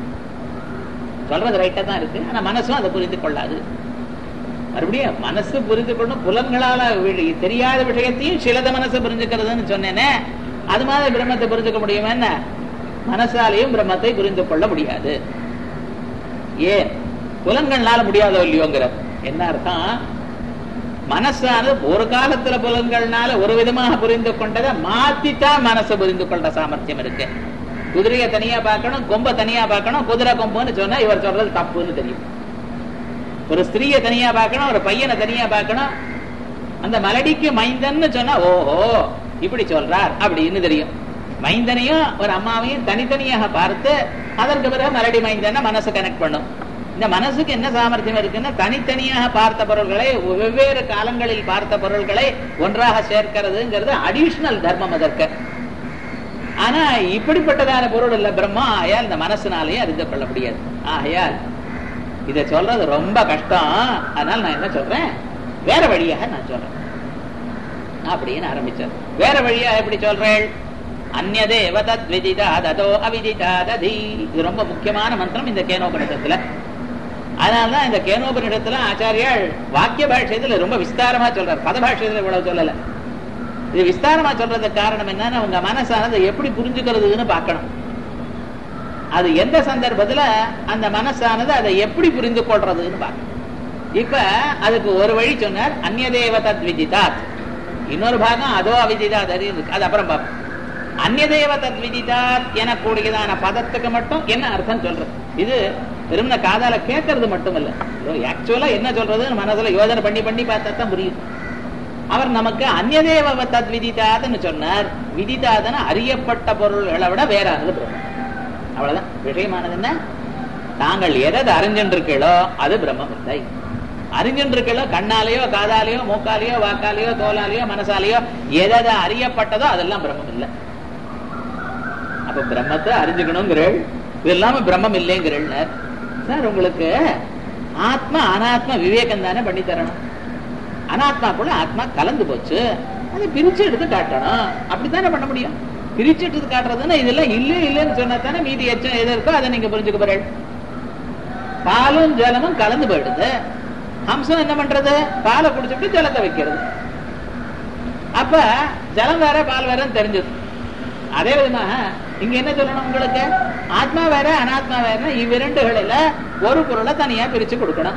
[SPEAKER 1] சொல்றது ரைட்டா தான் இருக்கு ஆனா மனசும் அதை புரிந்து கொள்ளாது மறுபடியும் மனசு புரிந்து கொள்ளும் புலன்களால வி- தெரியாத விஷயத்தையும் சிலத மனசு புரிஞ்சுக்கிறதுன்னு சொன்னேனே அது மாதிரி பிரம்மத்தை புரிஞ்சுக்க முடியுமா என்ன மனசாலையும் பிரம்மத்தை புரிந்து கொள்ள முடியாது ஏன் புலன்கள்னால முடியாதோ இல்லையோங்கிற என்ன அர்த்தம் மனசானது ஒரு காலத்துல புலன்கள்னால ஒரு விதமாக புரிந்து கொண்டதை மாத்தித்தான் மனசை புரிந்து கொள்ற சாமர்த்தியம் இருக்கு குதிரையை தனியா பார்க்கணும் கொம்ப தனியா பார்க்கணும் குதிரை கொம்புன்னு சொன்னா இவர் சொல்றது தப்புன்னு தெரியும் ஒரு ஸ்திரீயை தனியா பார்க்கணும் ஒரு பையனை தனியா பார்க்கணும் அந்த மலடிக்கு மைந்தன்னு சொன்னா ஓஹோ இப்படி சொல்றார் அப்படின்னு தெரியும் மைந்தனையும் ஒரு அம்மாவையும் தனித்தனியாக பார்த்து அதற்கு பிறகு மலடி மைந்தனை மனசு கனெக்ட் பண்ணும் இந்த மனசுக்கு என்ன சாமர்த்தியம் இருக்குன்னா தனித்தனியாக பார்த்த பொருள்களை வெவ்வேறு காலங்களில் பார்த்த பொருள்களை ஒன்றாக சேர்க்கிறதுங்கிறது அடிஷனல் தர்மம் அதற்கு ஆனா இப்படிப்பட்டதான பொருள் இல்ல பிரம்மா ஆயால் இந்த மனசுனாலேயே அறிந்து கொள்ள முடியாது ஆகையால் இதை சொல்றது ரொம்ப கஷ்டம் அதனால நான் என்ன சொல்றேன் வேற வழியாக நான் சொல்றேன் அப்படின்னு ஆரம்பிச்சார் வேற வழியா எப்படி சொல்றேன் அந்நதேவ தத் விதிதா ததோ அவிதிதா ததி இது ரொம்ப முக்கியமான மந்திரம் இந்த கேனோபனிடத்துல அதனாலதான் இந்த கேனோபனிடத்துல ஆச்சாரியால் வாக்கிய பாஷ்யத்துல ரொம்ப விஸ்தாரமா சொல்றார் பத பாஷ்யத்துல இவ்வளவு சொல்லல இது விஸ்தாரமா சொல்றதுக்கு காரணம் என்னன்னா உங்க மனசானது எப்படி புரிஞ்சுக்கிறதுன்னு பார்க்கணும் அது எந்த சந்தர்ப்பத்துல அந்த மனசானது அதை எப்படி புரிந்து கொள்றதுன்னு பார்க்கணும் இப்ப அதுக்கு ஒரு வழி சொன்னார் அந்நதேவ தத் விதிதாத் இன்னொரு பாகம் அதோ அவிதிதாத் அது இருக்கு அது அப்புறம் பார்ப்போம் அந்நதேவ தத் விதிதாத் எனக்கூடியதான பதத்துக்கு மட்டும் என்ன அர்த்தம் சொல்றது இது வெறும்ன காதால கேட்கறது மட்டும் இல்ல ஆக்சுவலா என்ன சொல்றதுன்னு மனசுல யோசனை பண்ணி பண்ணி பார்த்தா தான் புரியும் அவர் நமக்கு அந்நதேவ தத் விதிதாதுன்னு சொன்னார் விதிதாதன அறியப்பட்ட பொருள்களை விட வேறானது பிரம்மம் அவ்வளவுதான் விஷயமானது என்ன தாங்கள் எதை அறிஞ்சின்றிருக்கீளோ அது பிரம்மம் இல்லை அறிஞ்சின்றிருக்கீளோ கண்ணாலேயோ காதாலேயோ மூக்காலேயோ வாக்காலேயோ தோலாலேயோ மனசாலேயோ எதை அறியப்பட்டதோ அதெல்லாம் பிரம்மம் இல்லை அப்ப பிரம்மத்தை அறிஞ்சுக்கணுங்கிறள் இது இல்லாம பிரம்மம் இல்லைங்கிறள் சார் உங்களுக்கு ஆத்மா அனாத்மா விவேகம் தானே பண்ணி தரணும் அனாத்மாக்குள்ள ஆத்மா கலந்து போச்சு அதை பிரிச்சு எடுத்து காட்டணும் அப்படித்தானே பண்ண முடியும் பிரிச்சு எடுத்து காட்டுறதுன்னா இதெல்லாம் இல்ல இல்லைன்னு சொன்னா தானே மீதி எச்சம் எது இருக்கோ அதை நீங்க புரிஞ்சுக்க போறேன் பாலும் ஜலமும் கலந்து போயிடுது ஹம்சம் என்ன பண்றது பாலை குடிச்சுட்டு ஜலத்தை வைக்கிறது அப்ப ஜலம் வேற பால் வேறன்னு தெரிஞ்சது அதே விதமாக இங்க என்ன சொல்லணும் உங்களுக்கு ஆத்மா வேற அனாத்மா வேற இவ்விரண்டுகளில ஒரு பொருளை தனியா பிரிச்சு கொடுக்கணும்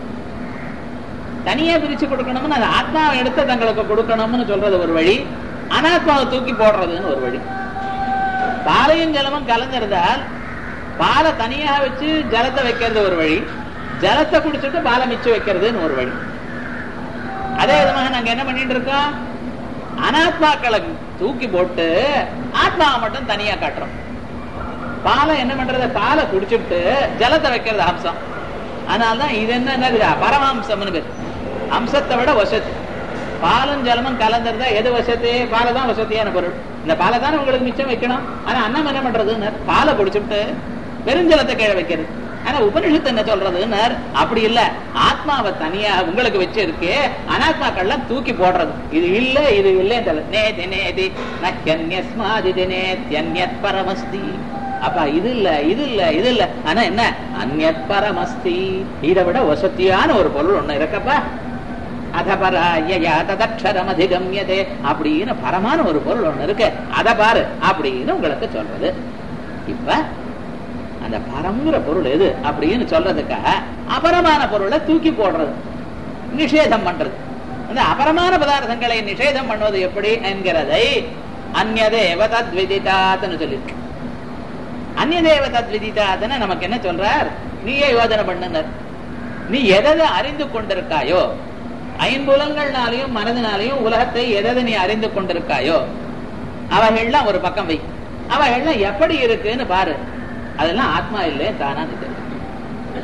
[SPEAKER 1] தனியா பிரிச்சு கொடுக்கணும்னு அது ஆத்மாவை எடுத்து தங்களுக்கு கொடுக்கணும்னு சொல்றது ஒரு வழி அனாத்மாவை தூக்கி போடுறதுன்னு ஒரு வழி பாலையும் ஜலமும் கலந்திருந்தால் பாலை தனியாக வச்சு ஜலத்தை வைக்கிறது ஒரு வழி ஜலத்தை குடிச்சிட்டு பாலை மிச்சம் வைக்கிறதுன்னு ஒரு வழி அதே விதமாக நாங்க என்ன பண்ணிட்டு இருக்கோம் அனாத்மாக்களை தூக்கி போட்டு ஆத்மாவை மட்டும் தனியா காட்டுறோம் பாலை என்ன பண்றது பாலை குடிச்சுட்டு ஜலத்தை வைக்கிறது அம்சம் அதனால்தான் இது என்ன பரமாம்சம்னு பேர் அம்சத்தை விட வசதி பாலும் ஜலமும் கலந்திருந்தா எது வசதி பாலை தான் வசதியான பொருள் இந்த பாலை தானே உங்களுக்கு மிச்சம் வைக்கணும் ஆனா அன்னம் என்ன பண்றதுன்னு பாலை குடிச்சுட்டு பெருஞ்சலத்தை கீழே வைக்கிறது ஆனா உபனிஷத்து என்ன சொல்றதுன்னு அப்படி இல்ல ஆத்மாவை தனியா உங்களுக்கு வச்சிருக்கு அனாத்மாக்கள்லாம் தூக்கி போடுறது இது இல்ல இது இல்ல நேதி நேதி நக்கியன்யஸ்மாதி நேத்யன்யத் பரமஸ்தி அப்ப இது இல்ல இது இல்ல இது இல்ல ஆனா என்ன அந்நத் பரமஸ்தி இதை விட வசதியான ஒரு பொருள் ஒண்ணு இருக்கப்பா அதபராயா ததக்ஷரம் அதிகமியதே அப்படின்னு பரமான ஒரு பொருள் ஒண்ணு இருக்கு அத பாரு அப்படின்னு உங்களுக்கு சொல்றது இப்ப அந்த பரம்ங்கிற பொருள் எது அப்படின்னு சொல்றதுக்காக அபரமான பொருளை தூக்கி போடுறது நிஷேதம் பண்றது அந்த அபரமான பதார்த்தங்களை நிஷேதம் பண்ணுவது எப்படி என்கிறதை அந்நதேவ தத்விதிதாத்னு சொல்லிருக்கு அந்நதேவ தத்விதிதாத்னு நமக்கு என்ன சொல்றார் நீயே யோஜனை பண்ணுனர் நீ எதை அறிந்து கொண்டிருக்காயோ ஐம்புலங்கள்னாலையும் மனதினாலையும் உலகத்தை எதை நீ அறிந்து கொண்டிருக்காயோ அவைகள்லாம் ஒரு பக்கம் வை அவைகள்லாம் எப்படி இருக்குன்னு பாரு அதெல்லாம் ஆத்மா இல்லை தானா தெரியும்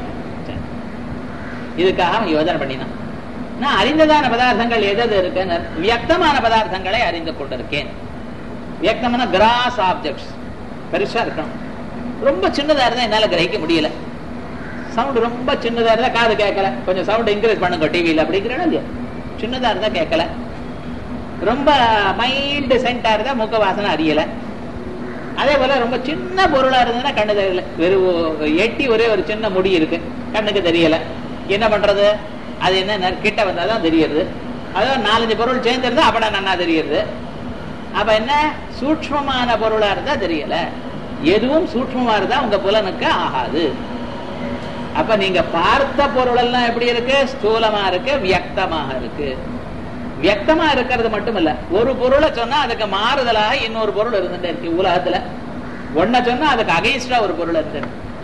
[SPEAKER 1] இதுக்காக அவன் யோஜனை பண்ணினான் நான் அறிந்ததான பதார்த்தங்கள் எது எது இருக்குன்னு வியக்தமான பதார்த்தங்களை அறிந்து கொண்டிருக்கேன் வியக்தமான கிராஸ் ஆப்ஜெக்ட்ஸ் பெருசா இருக்கணும் ரொம்ப சின்னதா இருந்தா என்னால கிரகிக்க முடியல சவுண்ட் ரொம்ப சின்னதா இருந்தா காது கேட்கல கொஞ்சம் சவுண்ட் இன்க்ரீஸ் பண்ணுங்க டிவியில அப்படிங்கிறா இல்லையா சின்னதா இருந்தா கேட்கல ரொம்ப மைல்டு சென்டா இருந்தா மூக்க வாசனை அறியல அதே போல ரொம்ப சின்ன பொருளா இருந்ததுன்னா கண்ணு தெரியல வெறும் எட்டி ஒரே ஒரு சின்ன முடி இருக்கு கண்ணுக்கு தெரியல என்ன பண்றது அது என்ன கிட்ட வந்தாதான் தெரியுது அதாவது நாலஞ்சு பொருள் சேர்ந்திருந்தா அப்பட நன்னா தெரியுது அப்ப என்ன சூக்மமான பொருளா இருந்தா தெரியல எதுவும் சூக்மமா இருந்தா உங்க புலனுக்கு ஆகாது அப்ப நீங்க பார்த்த பொருள் எல்லாம் எப்படி இருக்கு ஸ்தூலமா இருக்கு வியக்தமாக இருக்கு வியக்தமா இருக்கிறது மட்டும் இல்ல ஒரு பொருளை சொன்னா அதுக்கு மாறுதலாக இன்னொரு பொருள் இருந்துட்டே இருக்கு உலகத்துல ஒன்ன சொன்னா அதுக்கு அகைன்ஸ்டா ஒரு பொருள் இருந்து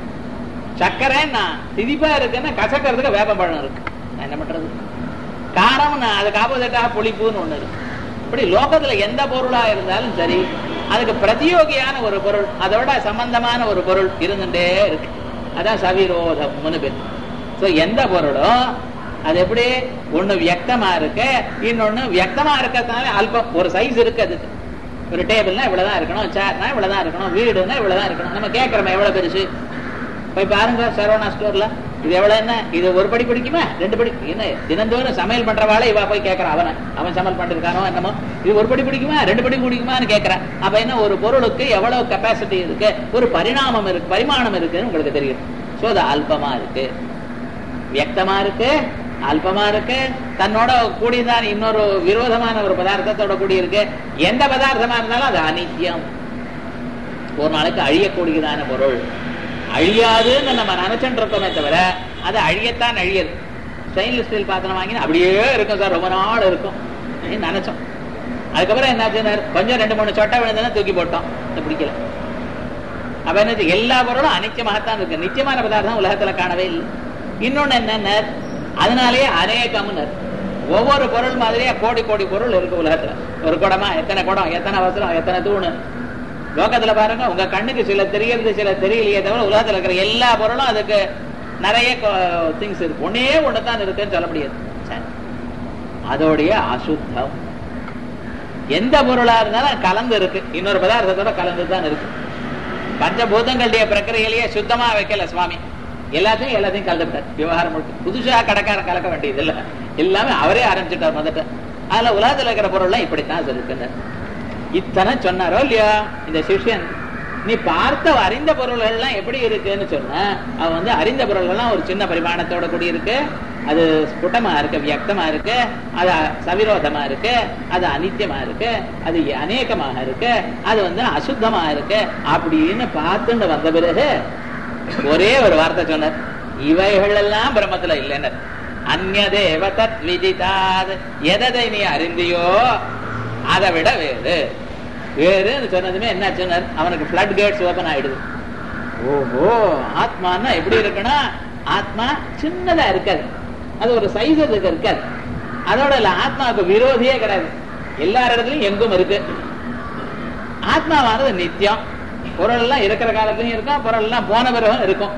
[SPEAKER 1] சக்கரைன்னா திதிப்பா இருக்குன்னா கசக்கிறதுக்கு வேப்பம்பழம் இருக்கு நான் என்ன பண்றது காரம்னா அதுக்கு ஆப்போசிட்டாக புளிப்புன்னு ஒண்ணு இருக்கு இப்படி லோகத்துல எந்த பொருளா இருந்தாலும் சரி அதுக்கு பிரதியோகியான ஒரு பொருள் அதோட சம்பந்தமான ஒரு பொருள் இருந்துட்டே இருக்கு அதான் சவிரோதம்னு பேர் சோ எந்த பொருளும் அது எப்படி ஒண்ணு வியக்தமா இருக்கு இன்னொன்னு வியக்தமா இருக்கிறதுனால அல்பம் ஒரு சைஸ் இருக்கு அதுக்கு ஒரு டேபிள்னா இவ்வளவுதான் இருக்கணும் சேர்னா இவ்வளவுதான் இருக்கணும் வீடுனா இவ்வளவுதான் இருக்கணும் நம்ம கேட்கறோம் எவ்வளவு பெருசு போய் பாருங்க சரவணா ஸ்டோர்ல இது எவ்வளவு என்ன இது ஒரு படி பிடிக்குமா ரெண்டு படி என்ன தினந்தோறும் சமையல் பண்றவாளே இவ போய் கேட்கறான் அவனை அவன் சமையல் பண்ணிருக்கானோ என்னமோ இது ஒரு படி பிடிக்குமா ரெண்டு படி பிடிக்குமான்னு கேட்கறான் அப்ப என்ன ஒரு பொருளுக்கு எவ்வளவு கெப்பாசிட்டி இருக்கு ஒரு பரிணாமம் இருக்கு பரிமாணம் இருக்குன்னு உங்களுக்கு தெரியும் சோ அது அல்பமா இருக்கு வியக்தமா இருக்கு அல்பமா இருக்கு தன்னோட கூடியதான் இன்னொரு விரோதமான ஒரு பதார்த்தத்தோட கூடி இருக்கு எந்த பதார்த்தமா இருந்தாலும் அது அனித்தியம் ஒரு நாளைக்கு அழியக்கூடியதான பொருள் அழியாதுன்னு நம்ம நினைச்சுட்டு இருக்கோமே தவிர அது அழியத்தான் அழியது ஸ்டெயின்லெஸ் ஸ்டீல் பாத்திரம் வாங்கி அப்படியே இருக்கும் சார் ரொம்ப நாள் இருக்கும் நினைச்சோம் அதுக்கப்புறம் என்னாச்சு கொஞ்சம் ரெண்டு மூணு சொட்டை விழுந்தா தூக்கி போட்டோம் பிடிக்கல அப்ப என்ன எல்லா பொருளும் அனிச்சமாகத்தான் இருக்கு நிச்சயமான பதார்த்தம் உலகத்துல காணவே இல்லை இன்னொன்னு என்னென்ன அதனாலேயே அநேகம்னர் ஒவ்வொரு பொருள் மாதிரியே கோடி கோடி பொருள் இருக்கு உலகத்துல ஒரு குடமா எத்தனை குடம் எத்தனை வசனம் எத்தனை தூணு லோகத்துல பாருங்க உங்க கண்ணுக்கு சில தெரியறது சில தெரியலையே தவிர உலகத்துல இருக்கிற எல்லா பொருளும் அதுக்கு நிறைய திங்ஸ் இருக்கு ஒன்னே ஒண்ணுதான் இருக்குன்னு சொல்ல முடியாது அதோடைய அசுத்தம் எந்த பொருளா இருந்தாலும் கலந்து இருக்கு இன்னொரு பதார்த்தத்தோட கலந்து தான் இருக்கு பஞ்சபூதங்களுடைய பிரக்கிரையிலேயே சுத்தமா வைக்கல சுவாமி எல்லாத்தையும் எல்லாத்தையும் கலந்துட்டார் விவகாரம் முழுக்க புதுசா கடைக்கார கலக்க வேண்டியது இல்ல எல்லாமே அவரே ஆரம்பிச்சுட்டார் முதல்ல அதுல உலகத்துல இருக்கிற பொருள்லாம் இப்படித்தான் இருக்குன்னு இத்தனை சொன்னாரோ இல்லையா இந்த சிஷ்யன் நீ பார்த்த அறிந்த பொருள்கள்லாம் எப்படி இருக்குன்னு சொன்ன அவன் வந்து அறிந்த பொருள்கள்லாம் ஒரு சின்ன பரிமாணத்தோட கூடி இருக்கு அது ஸ்புட்டமா இருக்கு வியக்தமா இருக்கு அது சவிரோதமா இருக்கு அது அனித்தியமா இருக்கு அது அநேகமாக இருக்கு அது வந்து அசுத்தமா இருக்கு அப்படின்னு பார்த்துட்டு வந்த பிறகு ஒரே ஒரு வார்த்தை சொன்னார் இவைகள் எல்லாம் பிரம்மத்துல இல்லைன்னு அந்நதேவ தத் விதிதாத் எதை நீ அறிந்தியோ அதை விட வேறு வேறுன்னு சொன்னதுமே என்ன சொன்னார் அவனுக்கு பிளட் கேட்ஸ் ஓபன் ஆயிடுது ஓஹோ ஆத்மான்னா எப்படி இருக்குன்னா ஆத்மா சின்னதா இருக்காது அது ஒரு சைஸ் அதுக்கு இருக்காது அதோட இல்ல ஆத்மாவுக்கு விரோதியே கிடையாது எல்லா இடத்துலயும் எங்கும் இருக்கு ஆத்மாவானது நித்தியம் பொருள் எல்லாம் இருக்கிற காலத்திலயும் இருக்கும் பொருள் எல்லாம் போன பிறகும் இருக்கும்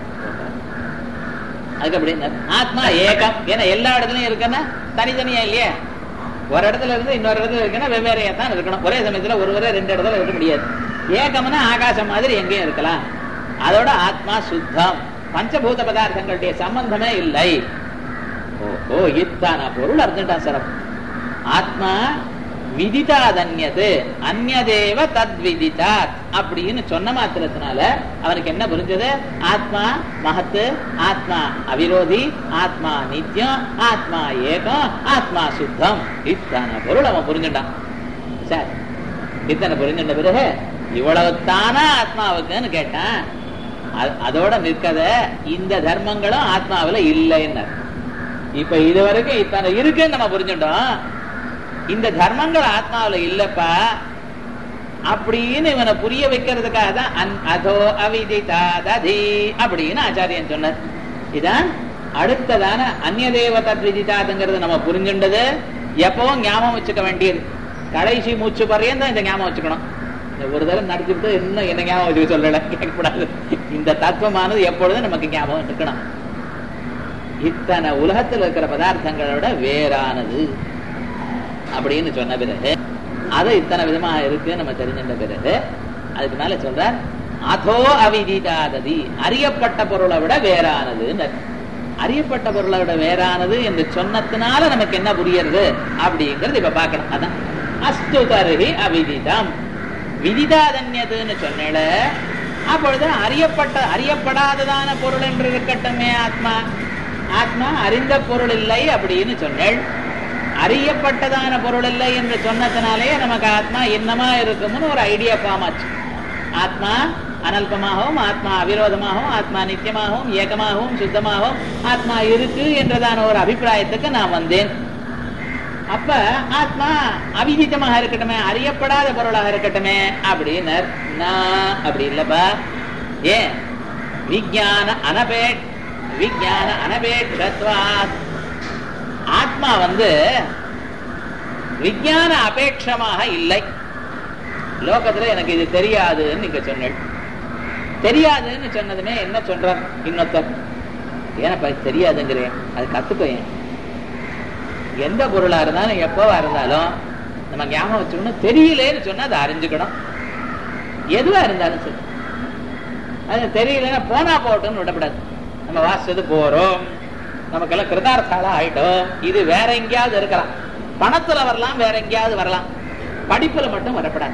[SPEAKER 1] அதுக்கு அப்படின்னு ஆத்மா ஏகம் ஏன்னா எல்லா இடத்துலயும் இருக்குன்னா தனித்தனியா இல்லையே ஒரு இடத்துல இருந்து இன்னொரு இடத்துல இருக்குன்னா வெவ்வேறையா தான் இருக்கணும் ஒரே சமயத்துல ஒரு ஒரே ரெண்டு இடத்துல இருக்க முடியாது ஏகம்னா ஆகாசம் மாதிரி எங்கேயும் இருக்கலாம் அதோட ஆத்மா சுத்தம் பஞ்சபூத பதார்த்தங்களுடைய சம்பந்தமே இல்லை ஓஹோ இத்தான பொருள் அர்த்தம் சார் ஆத்மா விதிதாதன்யது அந்நதேவ தத் விதிதாத் அப்படின்னு சொன்ன மாத்திரத்தினால அவனுக்கு என்ன புரிஞ்சது ஆத்மா மகத்து ஆத்மா அவிரோதி ஆத்மா நித்தியம் ஆத்மா ஏகம் ஆத்மா சுத்தம் இத்தனை பொருள் அவன் புரிஞ்சுட்டான் சார் இத்தனை புரிஞ்சுட்ட பிறகு இவ்வளவு தானா ஆத்மாவுக்குன்னு கேட்டான் அதோட நிற்கத இந்த தர்மங்களும் ஆத்மாவில இல்லைன்னு இப்ப இது வரைக்கும் இத்தனை இருக்குன்னு நம்ம புரிஞ்சுட்டோம் இந்த தர்மங்கள் ஆத்மாவில இல்லப்பா அப்படின்னு இவனை புரிய வைக்கிறதுக்காக தான் அதோ அவிதிதாதி அப்படின்னு ஆச்சாரியன் சொன்னார் இதான் அடுத்ததான அந்நிய தேவதா விதிதாதுங்கிறது நம்ம புரிஞ்சுண்டது எப்பவும் ஞாபகம் வச்சுக்க வேண்டியது கடைசி மூச்சு பறையும் இந்த ஞாபகம் வச்சுக்கணும் ஒரு தடவை நடத்திட்டு இன்னும் என்ன ஞாபகம் வச்சுக்க சொல்லல கேட்கக்கூடாது இந்த தத்துவமானது எப்பொழுதும் நமக்கு ஞாபகம் இருக்கணும் இத்தனை உலகத்தில் இருக்கிற பதார்த்தங்களோட வேறானது அப்படின்னு சொன்ன பிறகு அது இத்தனை விதமா இருக்கு நம்ம தெரிஞ்சின்ற பிறகு அதுக்கு மேல சொல்ற அதோ அவிதிதாததி அறியப்பட்ட பொருளை விட வேறானது அறியப்பட்ட பொருளை விட வேறானது என்று சொன்னதுனால நமக்கு என்ன புரியுறது அப்படிங்கறது இப்ப பார்க்கணும் அதான் அஸ்து தருகி அவிதிதம் விதிதாதன்யதுன்னு சொன்னேல அப்பொழுது அறியப்பட்ட அறியப்படாததான பொருள் என்று இருக்கட்டுமே ஆத்மா ஆத்மா அறிந்த பொருள் இல்லை அப்படின்னு சொன்னேள் அறியப்பட்டதான பொருள் இல்லை என்று சொன்னதுனாலே நமக்கு ஆத்மா என்னமா இருக்கும்னு ஒரு ஐடியா ஃபார்ம் ஆச்சு ஆத்மா அனல்பமாகவும் ஆத்மா அவிரோதமாகவும் ஆத்மா நித்தியமாகவும் ஏகமாகவும் சுத்தமாகவும் ஆத்மா இருக்கு என்றதான ஒரு அபிப்பிராயத்துக்கு நான் வந்தேன் அப்ப ஆத்மா அவிதித்தமாக இருக்கட்டுமே அறியப்படாத பொருளாக இருக்கட்டுமே அப்படின்னு நான் அப்படி இல்லப்பா ஏன் விஜயான அனபே விஜயான அனபேட்சத்வாத் ஆத்மா வந்து விஜயான அபேட்சமாக இல்லை லோகத்துல எனக்கு இது தெரியாதுன்னு நீங்க சொன்னேன் தெரியாதுன்னு சொன்னதுமே என்ன சொல்றார் இன்னொருத்தர் ஏனப்பா தெரியாதுங்கிறேன் அது கத்துக்கோ ஏன் எந்த பொருளா இருந்தாலும் எப்பவா இருந்தாலும் நம்ம ஞாபகம் வச்சுக்கணும் தெரியலேன்னு சொன்னா அதை அறிஞ்சுக்கணும் எதுவா இருந்தாலும் சரி அது தெரியலன்னா போனா போட்டோம்னு விடப்படாது நம்ம வாசிச்சது போறோம் நமக்கெல்லாம் கிருதார்த்தாலா ஆயிட்டோம் இது வேற எங்கேயாவது இருக்கலாம் பணத்துல வரலாம் வேற எங்கேயாவது வரலாம் படிப்புல மட்டும் வரப்படாது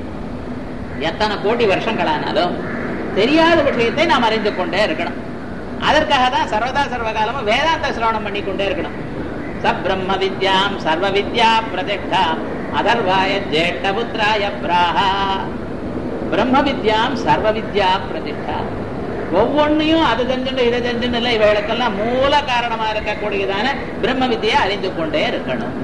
[SPEAKER 1] எத்தனை கோடி வருஷங்களானாலும் தெரியாத விஷயத்தை நாம் அறிந்து கொண்டே இருக்கணும் அதற்காக தான் சர்வதா சர்வகாலமும் வேதாந்த சிரவணம் பண்ணி கொண்டே இருக்கணும் சப்ரம்ம வித்யாம் சர்வ வித்யா பிரதிஷ்டா அதர்வாய ஜேஷ்டபுத்திராய பிராஹா பிரம்ம வித்யாம் சர்வ வித்யா பிரதிஷ்டா ஒவ்வொன்னையும் அது தெரிஞ்சுட்டு இதை தெரிஞ்சுட்டு இல்லை இவைகளுக்கெல்லாம் மூல காரணமா இருக்கக்கூடியதான பிரம்ம வித்தியை அறிந்து கொண்டே இருக்கணும்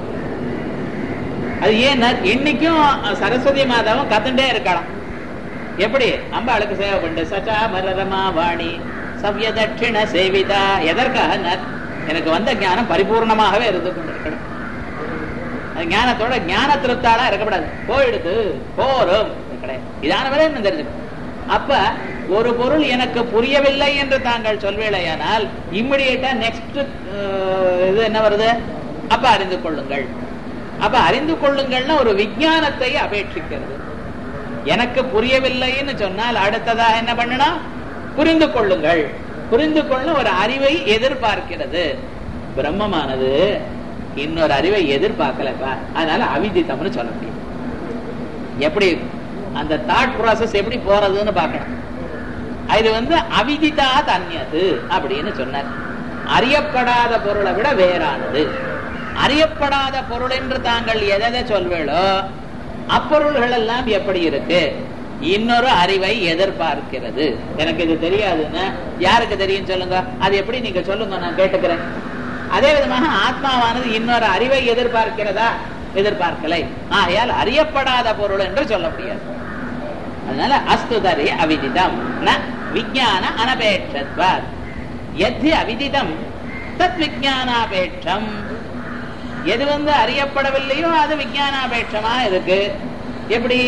[SPEAKER 1] அது ஏன் இன்னைக்கும் சரஸ்வதி மாதாவும் கத்துட்டே இருக்கலாம் எப்படி அம்பாளுக்கு சேவை பண்ணு சச்சா மரரமா வாணி சவ்ய தட்சிண சேவிதா எதற்காக எனக்கு வந்த ஞானம் பரிபூர்ணமாகவே இருந்து கொண்டிருக்கணும் அது ஞானத்தோட ஞான திருத்தாளா இருக்கக்கூடாது போயிடுது போரும் கிடையாது இதான வரை என்ன தெரிஞ்சுக்கணும் அப்ப ஒரு பொருள் எனக்கு புரியவில்லை என்று தாங்கள் சொல்வேளையானால் இம்மிடியேட்டா நெக்ஸ்ட் இது என்ன வருது அப்ப அறிந்து கொள்ளுங்கள் அப்ப அறிந்து கொள்ளுங்கள்னு ஒரு விஞ்ஞானத்தை அபேட்சிக்கிறது எனக்கு புரியவில்லைன்னு சொன்னால் அடுத்ததாக என்ன பண்ணணும் புரிந்து கொள்ளுங்கள் புரிந்து கொள்ள ஒரு அறிவை எதிர்பார்க்கிறது பிரம்மமானது இன்னொரு அறிவை எதிர்பார்க்கலப்பா அதனால அவிதித்தம்னு சொல்ல முடியும் எப்படி அந்த தாட் ப்ராசஸ் எப்படி போறதுன்னு பார்க்கணும் இது வந்து அவிதிதா தன்யது அப்படின்னு சொன்னார் அறியப்படாத பொருளை விட வேறானது அறியப்படாத பொருள் என்று தாங்கள் எதை சொல்வேளோ அப்பொருள்கள் எல்லாம் எப்படி இருக்கு இன்னொரு அறிவை எதிர்பார்க்கிறது எனக்கு இது தெரியாதுன்னு யாருக்கு தெரியும் சொல்லுங்க அது எப்படி நீங்க சொல்லுங்க நான் கேட்டுக்கிறேன் அதே விதமாக ஆத்மாவானது இன்னொரு அறிவை எதிர்பார்க்கிறதா எதிர்பார்க்கலை ஆகையால் அறியப்படாத பொருள் என்று சொல்ல முடியாது அதனால அஸ்துதரி அவிதிதம் ந விஜான அனபேட்சத்வாத் எது அவிதிதம் தத் விஜானாபேட்சம் எது வந்து அறியப்படவில்லையோ அது விஜயானாபேட்சமா இருக்கு எப்படி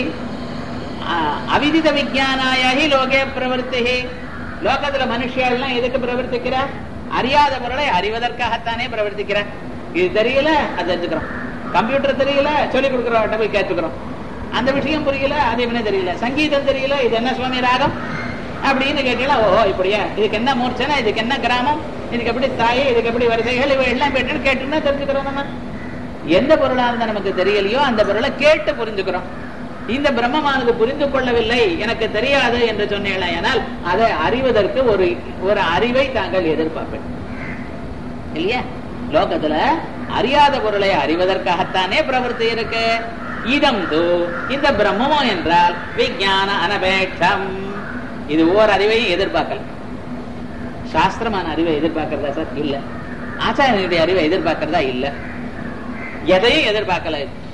[SPEAKER 1] அவிதித விஜயானாயி லோகே பிரவருத்தி லோகத்துல மனுஷியெல்லாம் எதுக்கு பிரவர்த்திக்கிற அறியாத பொருளை அறிவதற்காகத்தானே பிரவர்த்திக்கிற இது தெரியல அது தெரிஞ்சுக்கிறோம் கம்ப்யூட்டர் தெரியல சொல்லிக் கொடுக்குறவட்ட போய் கேட்டுக்கிறோம் அந்த விஷயம் புரியல அது என்ன தெரியல சங்கீதம் தெரியல இது என்ன சுவாமி ராகம் அப்படின்னு கேட்டீங்களா ஓ இப்படியா இதுக்கு என்ன மூர்ச்சனை இதுக்கு என்ன கிராமம் இதுக்கு எப்படி தாய் இதுக்கு எப்படி வரிசைகள் இவை எல்லாம் கேட்டு கேட்டுன்னா தெரிஞ்சுக்கிறோம் நம்ம எந்த பொருளா இருந்தா நமக்கு தெரியலையோ அந்த பொருளை கேட்டு புரிஞ்சுக்கிறோம் இந்த பிரம்மமானது புரிந்து கொள்ளவில்லை எனக்கு தெரியாது என்று சொன்னேனால் அதை அறிவதற்கு ஒரு ஒரு அறிவை தாங்கள் எதிர்பார்ப்பேன் இல்லையா லோகத்துல அறியாத பொருளை அறிவதற்காகத்தானே பிரவருத்தி இருக்கு இதம் தூ இந்த பிரம்மமோ என்றால் விஜயான அனபேட்சம் இது ஓர் அறிவையும் எதிர்பார்க்கல சாஸ்திரமான அறிவை எதிர்பார்க்கிறதா சார் இல்ல ஆச்சாரியனுடைய அறிவை எதிர்பார்க்கிறதா இல்ல எதையும் எதிர்பார்க்கல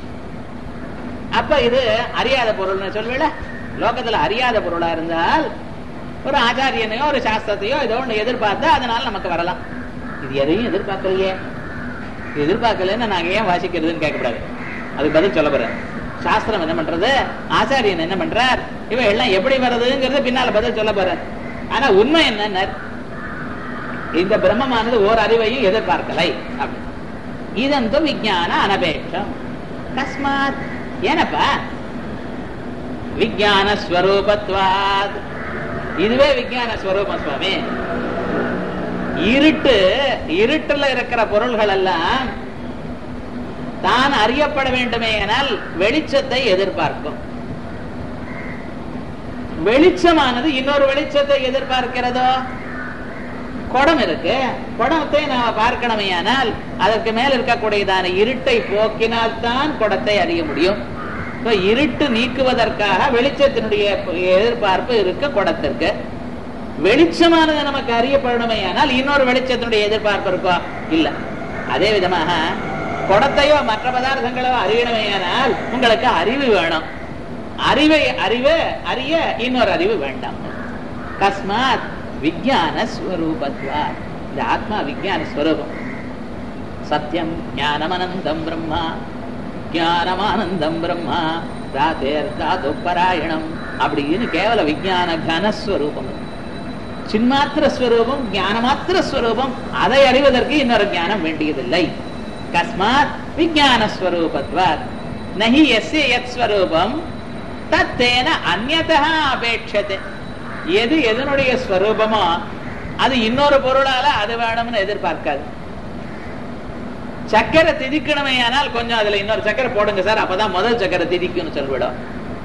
[SPEAKER 1] அப்ப இது அறியாத பொருள்னு சொல்வேல லோகத்துல அறியாத பொருளா இருந்தால் ஒரு ஆச்சாரியனையோ ஒரு சாஸ்திரத்தையோ ஏதோ ஒண்ணு எதிர்பார்த்தா அதனால நமக்கு வரலாம் இது எதையும் எதிர்பார்க்கலையே எதிர்பார்க்கலன்னு நாங்க ஏன் வாசிக்கிறதுன்னு கேட்கக்கூடாது அதுக்கு பதில் சொல்ல போறேன் சாஸ்திரம் என்ன பண்றது ஆச்சாரியன் என்ன பண்றார் இவ எல்லாம் எப்படி வர்றதுங்கிறது பின்னால பதில் சொல்ல போறார் ஆனா உண்மை என்ன இந்த பிரம்மமானது ஓர் அறிவையும் எதிர்பார்க்கலை அப்படி இதந்த விஜயான அனபேட்சம் கஸ்மாத் ஏனப்பா விஜயான ஸ்வரூபத்வாத் இதுவே விஜயான ஸ்வரூபம் சுவாமி இருட்டு இருட்டுல இருக்கிற பொருள்கள் எல்லாம் தான் அறியப்பட வேண்டுமே ஆனால் வெளிச்சத்தை எதிர்பார்க்கும் வெளிச்சமானது இன்னொரு வெளிச்சத்தை எதிர்பார்க்கிறதோ குடம் இருக்கு குடத்தை நாம பார்க்கணுமே ஆனால் அதற்கு மேல் இருக்கக்கூடியதான இருட்டை போக்கினால்தான் குடத்தை அறிய முடியும் So, இருட்டு நீக்குவதற்காக வெளிச்சத்தினுடைய எதிர்பார்ப்பு இருக்க குடத்திற்கு வெளிச்சமானது நமக்கு அறியப்படணுமே ஆனால் இன்னொரு வெளிச்சத்தினுடைய எதிர்பார்ப்பு இருக்கோ இல்ல அதே விதமாக குடத்தையோ மற்ற பதார்த்தங்களோ அறியணுமே ஆனால் உங்களுக்கு அறிவு வேணும் அறிவை அறிவு அறிய இன்னொரு அறிவு வேண்டாம் கஸ்மாத் விஜயான ஸ்வரூபத்வா இந்த ஆத்மா விஜயான ஸ்வரூபம் சத்தியம் ஞானமனந்தம் பிரம்மா ஞானமானந்தம் பிரம்மா ராதேர் தாது பராயணம் அப்படின்னு கேவல விஜயான கனஸ்வரூபம் சின்மாத்திர ஸ்வரூபம் ஞானமாத்திர ஸ்வரூபம் அதை அறிவதற்கு இன்னொரு ஞானம் வேண்டியதில்லை கஸ்மாத் விஜயான ஸ்வரூபத்வாத் நஹி எஸ்ய யத் ஸ்வரூபம் தத்தேன அந்நதா அபேட்சத்தை எது எதனுடைய ஸ்வரூபமோ அது இன்னொரு பொருளால அது வேணும்னு எதிர்பார்க்காது சக்கரை திதிக்கணுமே ஆனால் கொஞ்சம் அதுல இன்னொரு சக்கரை போடுங்க சார் அப்பதான் முதல் சக்கரை திதிக்கும்னு சொல்லிவிடும்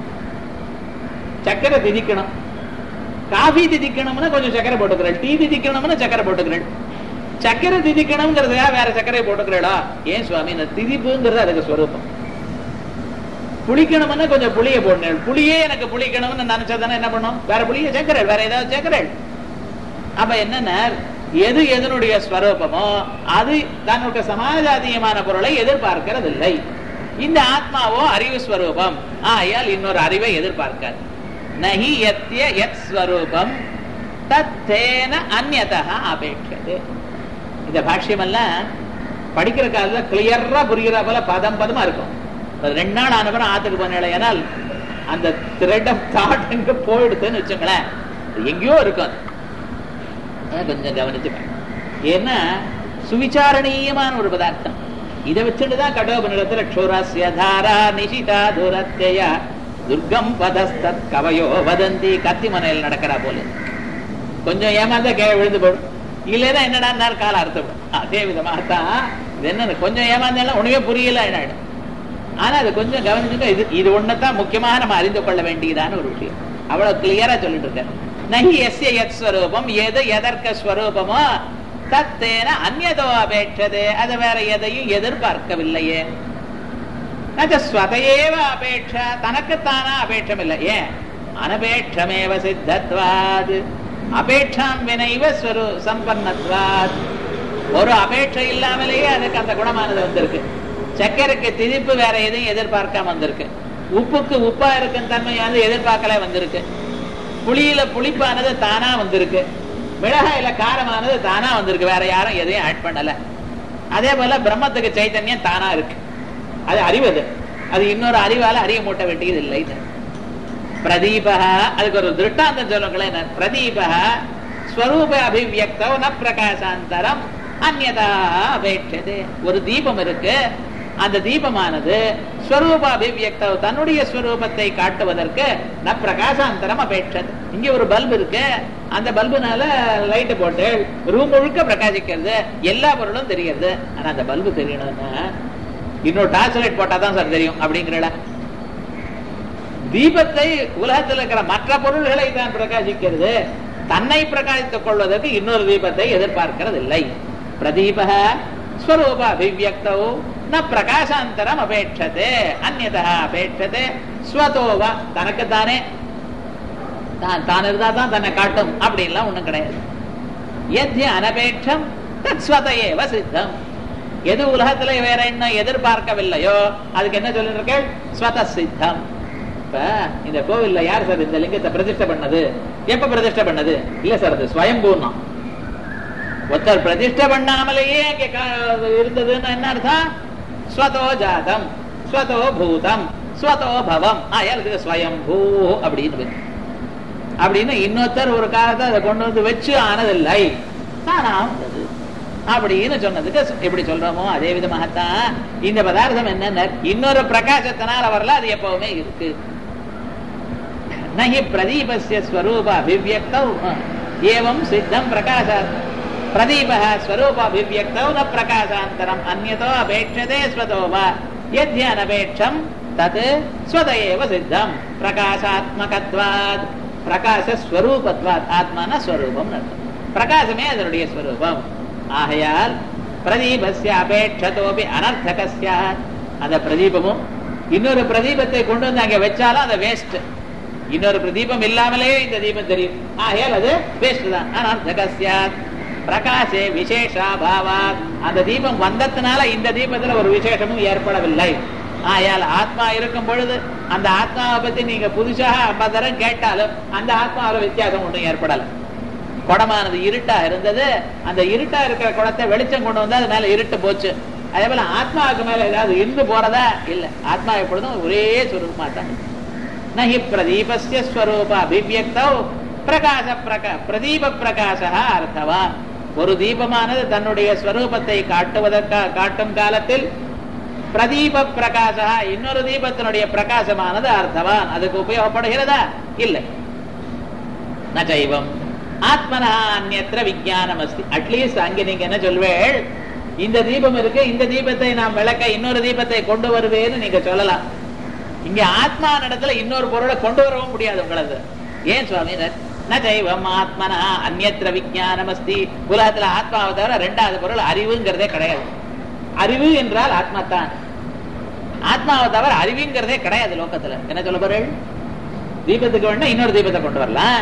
[SPEAKER 1] சக்கரை திதிக்கணும் காஃபி திதிக்கணும்னா கொஞ்சம் சக்கரை போட்டுக்கிறேன் டீ திதிக்கணும்னா சக்கரை போட்டுக்கிறேன் சக்கரை திதிக்கணுங்கிறதுக்காக வேற சக்கரை போட்டுக்கிறேடா ஏன் சுவாமி இந்த திதிப்புங்கிறது அதுக்கு ஸ்வரூபம் புளிக்கணும்னா கொஞ்சம் புளிய போடணும் புளியே எனக்கு புளிக்கணும்னு நினைச்சதானே என்ன பண்ணும் வேற புளிய சேர்க்கிறேன் வேற ஏதாவது சேர்க்கிறேன் அப்ப என்னன்னா எது எதனுடைய ஸ்வரூபமோ அது தன்னுடைய சமாஜாதீயமான பொருளை எதிர்பார்க்கிறது இல்லை இந்த ஆத்மாவோ அறிவு ஸ்வரூபம் ஆயால் இன்னொரு அறிவை எதிர்பார்க்காது நகி எத்திய எத் ஸ்வரூபம் தத்தேன அந்நதா அபேட்சது இந்த பாஷ்யம் எல்லாம் படிக்கிற காலத்துல கிளியரா புரிகிற போல பதம் பதமா இருக்கும் அது ரெண்டு நாள் ஆனவரும் ஆத்துக்கு போன ஏனால் அந்த த்ரெட் ஆஃப் தாட் எங்க போயிடுதுன்னு வச்சுங்களேன் எங்கேயோ இருக்கும் அது கொஞ்சம் கவனிச்சுப்பேன் ஏன்னா சுவிச்சாரணீயமான ஒரு பதார்த்தம் இதை வச்சுட்டுதான் கடோபனிடத்துல க்ஷோராசிய தாரா நிஷிதா துரத்திய துர்கம் பதஸ்தத் கவயோ வதந்தி கத்தி மனையில் நடக்கிறா போல கொஞ்சம் ஏமாந்தா கே விழுந்து போடும் இல்லைன்னா என்னடா கால அர்த்தப்படும் அதே விதமாகத்தான் இது என்ன கொஞ்சம் ஏமாந்தாலும் ஒண்ணுமே புரியல என்ன ஆயிடும் ஆனா அது கொஞ்சம் கவனிச்சுங்க இது இது ஒண்ணுதான் முக்கியமாக நம்ம அறிந்து கொள்ள வேண்டியதான ஒரு விஷயம் அவ்வளவு கிளியரா சொல்லிட்டு இருக்க நகி எஸ்ய எத் ஸ்வரூபம் எது எதற்க ஸ்வரூபமோ தத்தேன அந்நதோ அபேட்சது அது வேற எதையும் எதிர்பார்க்கவில்லையே ஸ்வதையேவ அபேட்ச தனக்குத்தானா அபேட்சம் இல்லை ஏன் அனபேட்சமேவ சித்தத்வாது அபேட்சாம் வினைவ ஸ்வரு சம்பன்னத்வாத் ஒரு அபேட்சை இல்லாமலேயே அதுக்கு அந்த குணமானது வந்திருக்கு சக்கரைக்கு திதிப்பு வேற எதையும் எதிர்பார்க்காம வந்திருக்கு உப்புக்கு உப்பா இருக்கும் தன்மையானது எதிர்பார்க்கல வந்திருக்கு புளியில புளிப்பானது தானா வந்திருக்கு மிளகாயில காரமானது தானா வந்திருக்கு வேற யாரும் எதையும் ஆட் பண்ணல அதே போல பிரம்மத்துக்கு சைத்தன்யம் தானா இருக்கு அது அறிவது அது இன்னொரு அறிவால அறிய மூட்ட வேண்டியது இல்லை பிரதீபா அதுக்கு ஒரு திருஷ்டாந்தம் சொல்லுங்களேன் பிரதீபா ஸ்வரூப அபிவியக்தோ ந பிரகாசாந்தரம் அந்நதா அபேட்சது ஒரு தீபம் இருக்கு அந்த தீபமானது ஸ்வரூப அபிவியக்த தன்னுடைய ஸ்வரூபத்தை காட்டுவதற்கு ந பிரகாசாந்தரம் அபேட்சது இங்க ஒரு பல்பு இருக்கு அந்த பல்புனால லைட் போட்டு ரூம் முழுக்க பிரகாசிக்கிறது எல்லா பொருளும் தெரிகிறது ஆனா அந்த பல்பு தெரியணும்னா இன்னொரு டார்ச் லைட் போட்டாதான் சார் தெரியும் அப்படிங்கிறல தீபத்தை உலகத்தில் இருக்கிற மற்ற பொருள்களை தான் பிரகாசிக்கிறது தன்னை பிரகாசித்துக் கொள்வதற்கு இன்னொரு தீபத்தை எதிர்பார்க்கிறது இல்லை பிரதீப ஸ்வரூப அபிவியக்தோ ந பிரகாசாந்தரம் அபேட்சதே அந்நதா அபேட்சதே ஸ்வதோவா தனக்குத்தானே தான் தான் இருந்தா தான் தன்னை காட்டும் அப்படின்லாம் ஒண்ணும் கிடையாது எத்ய அனபேட்சம் தத் ஸ்வதையேவ சித்தம் எது உலகத்துல வேற என்ன எதிர்பார்க்கவில்லையோ அதுக்கு என்ன சொல்லிருக்கேன் ஸ்வத சித்தம் இப்ப இந்த கோவில்ல யார் சார் இந்த லிங்கத்தை பிரதிஷ்டை பண்ணது எப்ப பிரதிஷ்டை பண்ணது இல்ல சார் அது ஸ்வயம்பூர்ணா ஒருத்தர் பிரதிஷ்டை பண்ணாமலேயே அங்கே இருந்ததுன்னு என்ன அர்த்தம் ஸ்வதோ ஜாதம் ஸ்வதோ பூதம் ஸ்வதோ பவம் ஆயால் ஸ்வயம்பூ அப்படின்னு அப்படின்னு இன்னொருத்தர் ஒரு காலத்தை அதை கொண்டு வந்து வச்சு ஆனதில்லை தானா வந்தது அப்படின்னு சொன்னதுக்கு எப்படி சொல்றோமோ அதே விதமாகத்தான் இந்த பதார்த்தம் என்னன்னா இன்னொரு பிரகாசத்தினால வரல அது எப்பவுமே இருக்கு நகி பிரதீபஸ்ய ஸ்வரூப அபிவியக்தௌ ஏவம் சித்தம் பிரகாச பிரதீப ஸ்வரூப அபிவியக்தௌ ந பிரகாசாந்தரம் அந்நதோ அபேட்சதே ஸ்வதோ வா யத்யனபேட்சம் தத் ஸ்வத ஏவ சித்தம் பிரகாசாத்மகத்வாத் பிரகாச ஸ்வரூபத்வாத் ஆத்மான ஸ்வரூபம் பிரகாசமே அதனுடைய ஸ்வரூபம் ஆகையால் பிரதீபஸ்ய அபேட்சதோபி அனர்த்தகஸ்ய அந்த பிரதீபமும் இன்னொரு பிரதீபத்தை கொண்டு வந்து அங்க வச்சாலும் அது வேஸ்ட் இன்னொரு பிரதீபம் இல்லாமலே இந்த தீபம் தெரியும் ஆகையால் அது வேஸ்ட் தான் அனர்த்தகஸ்யாத் பிரகாசே விசேஷாபாவாத் அந்த தீபம் வந்ததுனால இந்த தீபத்துல ஒரு விசேஷமும் ஏற்படவில்லை ஆயால் ஆத்மா இருக்கும் பொழுது அந்த ஆத்மாவை பத்தி நீங்க புதுசாக ஐம்பது தரம் கேட்டாலும் அந்த ஆத்மாவில் வித்தியாசம் ஒன்றும் ஏற்படலை குடமானது இருட்டா இருந்தது அந்த இருட்டா இருக்கிற குடத்தை வெளிச்சம் கொண்டு வந்து அது மேல இருட்டு போச்சு அதே போல ஆத்மாவுக்கு மேல ஏதாவது இருந்து போறதா இல்ல ஆத்மா எப்பொழுதும் ஒரே சுரூபமா தான் நகி பிரதீபஸ்ய ஸ்வரூப அபிவியக்தோ பிரகாச பிரகா பிரதீப பிரகாச அர்த்தவான் ஒரு தீபமானது தன்னுடைய ஸ்வரூபத்தை காட்டுவதற்காக காட்டும் காலத்தில் பிரதீப பிரகாச இன்னொரு தீபத்தினுடைய பிரகாசமானது அர்த்தவான் அதுக்கு உபயோகப்படுகிறதா இல்லை நைவம் ஆத்மனா அந்நத்திர விஜயானம் அஸ்தி அட்லீஸ்ட் அங்க நீங்க என்ன சொல்வேள் இந்த தீபம் இருக்கு இந்த தீபத்தை நாம் விளக்க இன்னொரு தீபத்தை கொண்டு வருவேன்னு நீங்க சொல்லலாம் இங்க ஆத்மா இடத்துல இன்னொரு பொருளை கொண்டு வரவும் முடியாது உங்களது ஏன் சுவாமி நைவம் ஆத்மனா அந்நத்திர விஜயானம் அஸ்தி உலகத்துல ஆத்மாவை தவிர ரெண்டாவது பொருள் அறிவுங்கிறதே கிடையாது அறிவு என்றால் ஆத்மா தான் ஆத்மாவை தவிர அறிவுங்கிறதே கிடையாது லோகத்துல என்ன சொல்ல பொருள் தீபத்துக்கு வேணா இன்னொரு தீபத்தை கொண்டு வரலாம்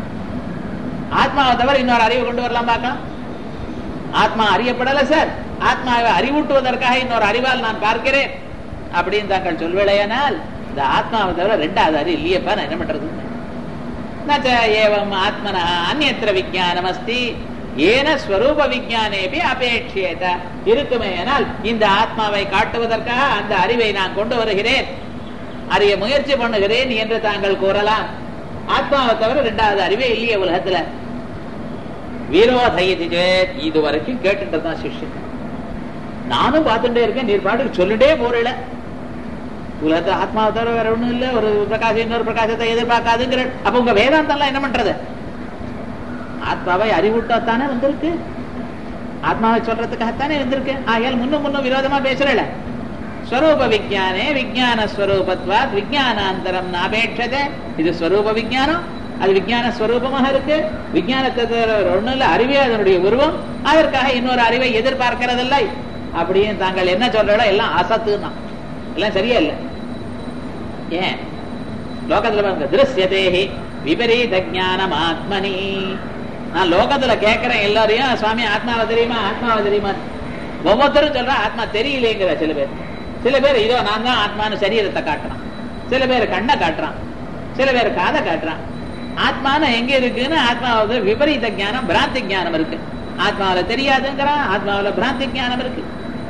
[SPEAKER 1] ஆத்மாவை தவிர இன்னொரு அறிவு கொண்டு வரலாம் பார்க்கலாம் ஆத்மா அறியப்படல சார் ஆத்மாவை அறிவூட்டுவதற்காக இன்னொரு அறிவால் நான் பார்க்கிறேன் அப்படின்னு தாங்கள் சொல்வேளையானால் இந்த ஆத்மாவை தவிர ரெண்டாவது அறிவு இல்லையப்பா நான் என்ன பண்றது நச்ச ஏவம் ஆத்மனா அந்நத்திர விஜயானம் அஸ்தி ஏன ஸ்வரூப விஜயானேபி அபேட்சியத இருக்குமே ஆனால் இந்த ஆத்மாவை காட்டுவதற்காக அந்த அறிவை நான் கொண்டு வருகிறேன் அறிய முயற்சி பண்ணுகிறேன் என்று தாங்கள் கூறலாம் ஆத்மாவை தவிர ரெண்டாவது அறிவே இல்லையே உலகத்துல வீரோதயதி இது வரைக்கும் கேட்டுட்டு தான் சிஷ்யன் நானும் பார்த்துட்டே இருக்கேன் நீர் பாட்டுக்கு சொல்லிட்டே போறல உலகத்துல ஆத்மாவை தவிர வேற ஒண்ணும் இல்ல ஒரு பிரகாசம் இன்னொரு பிரகாசத்தை எதிர்பார்க்காதுங்கிற அப்ப உங்க வேதாந்தம் எல்லாம் என்ன பண்றது ஆத்மாவை அறிவுட்டாத்தானே வந்திருக்கு ஆத்மாவை சொல்றதுக்காகத்தானே வந்திருக்கு ஆகையால் முன்னும் முன்னும் விரோதமா பேசுறல ஸ்வரூப விஜயானே விஜயான ஸ்வரூபத்வாத் விஜயானாந்தரம் நாபேட்சதே இது ஸ்வரூப விஜயானம் அது விஜயான ஸ்வரூபமாக இருக்கு விஜயானத்தை ஒண்ணு இல்ல அறிவே அதனுடைய உருவம் அதற்காக இன்னொரு அறிவை எதிர்பார்க்கிறதில்லை அப்படின்னு தாங்கள் என்ன சொல்றோட எல்லாம் அசத்துன்னா எல்லாம் சரியா இல்ல ஏன் லோகத்துல பாருங்க திருஷ்யதேஹி விபரீத ஜானம் ஆத்மனி நான் லோகத்துல கேட்கிறேன் எல்லாரையும் சுவாமி ஆத்மாவை தெரியுமா ஆத்மாவை தெரியுமா ஒவ்வொருத்தரும் சொல்றேன் ஆத்மா தெரியலேங்கிற சில பேர் சில பேர் இதோ நான் தான் ஆத்மான்னு சரீரத்தை காட்டுறான் சில பேர் கண்ணை காட்டுறான் சில பேர் காதை காட்டுறான் ஆத்மான எங்க இருக்குன்னு ஆத்மாவது விபரீத ஜானம் பிராந்தி ஜானம் இருக்கு ஆத்மாவில தெரியாதுங்கிறான் ஆத்மாவில பிராந்தி ஜானம் இருக்கு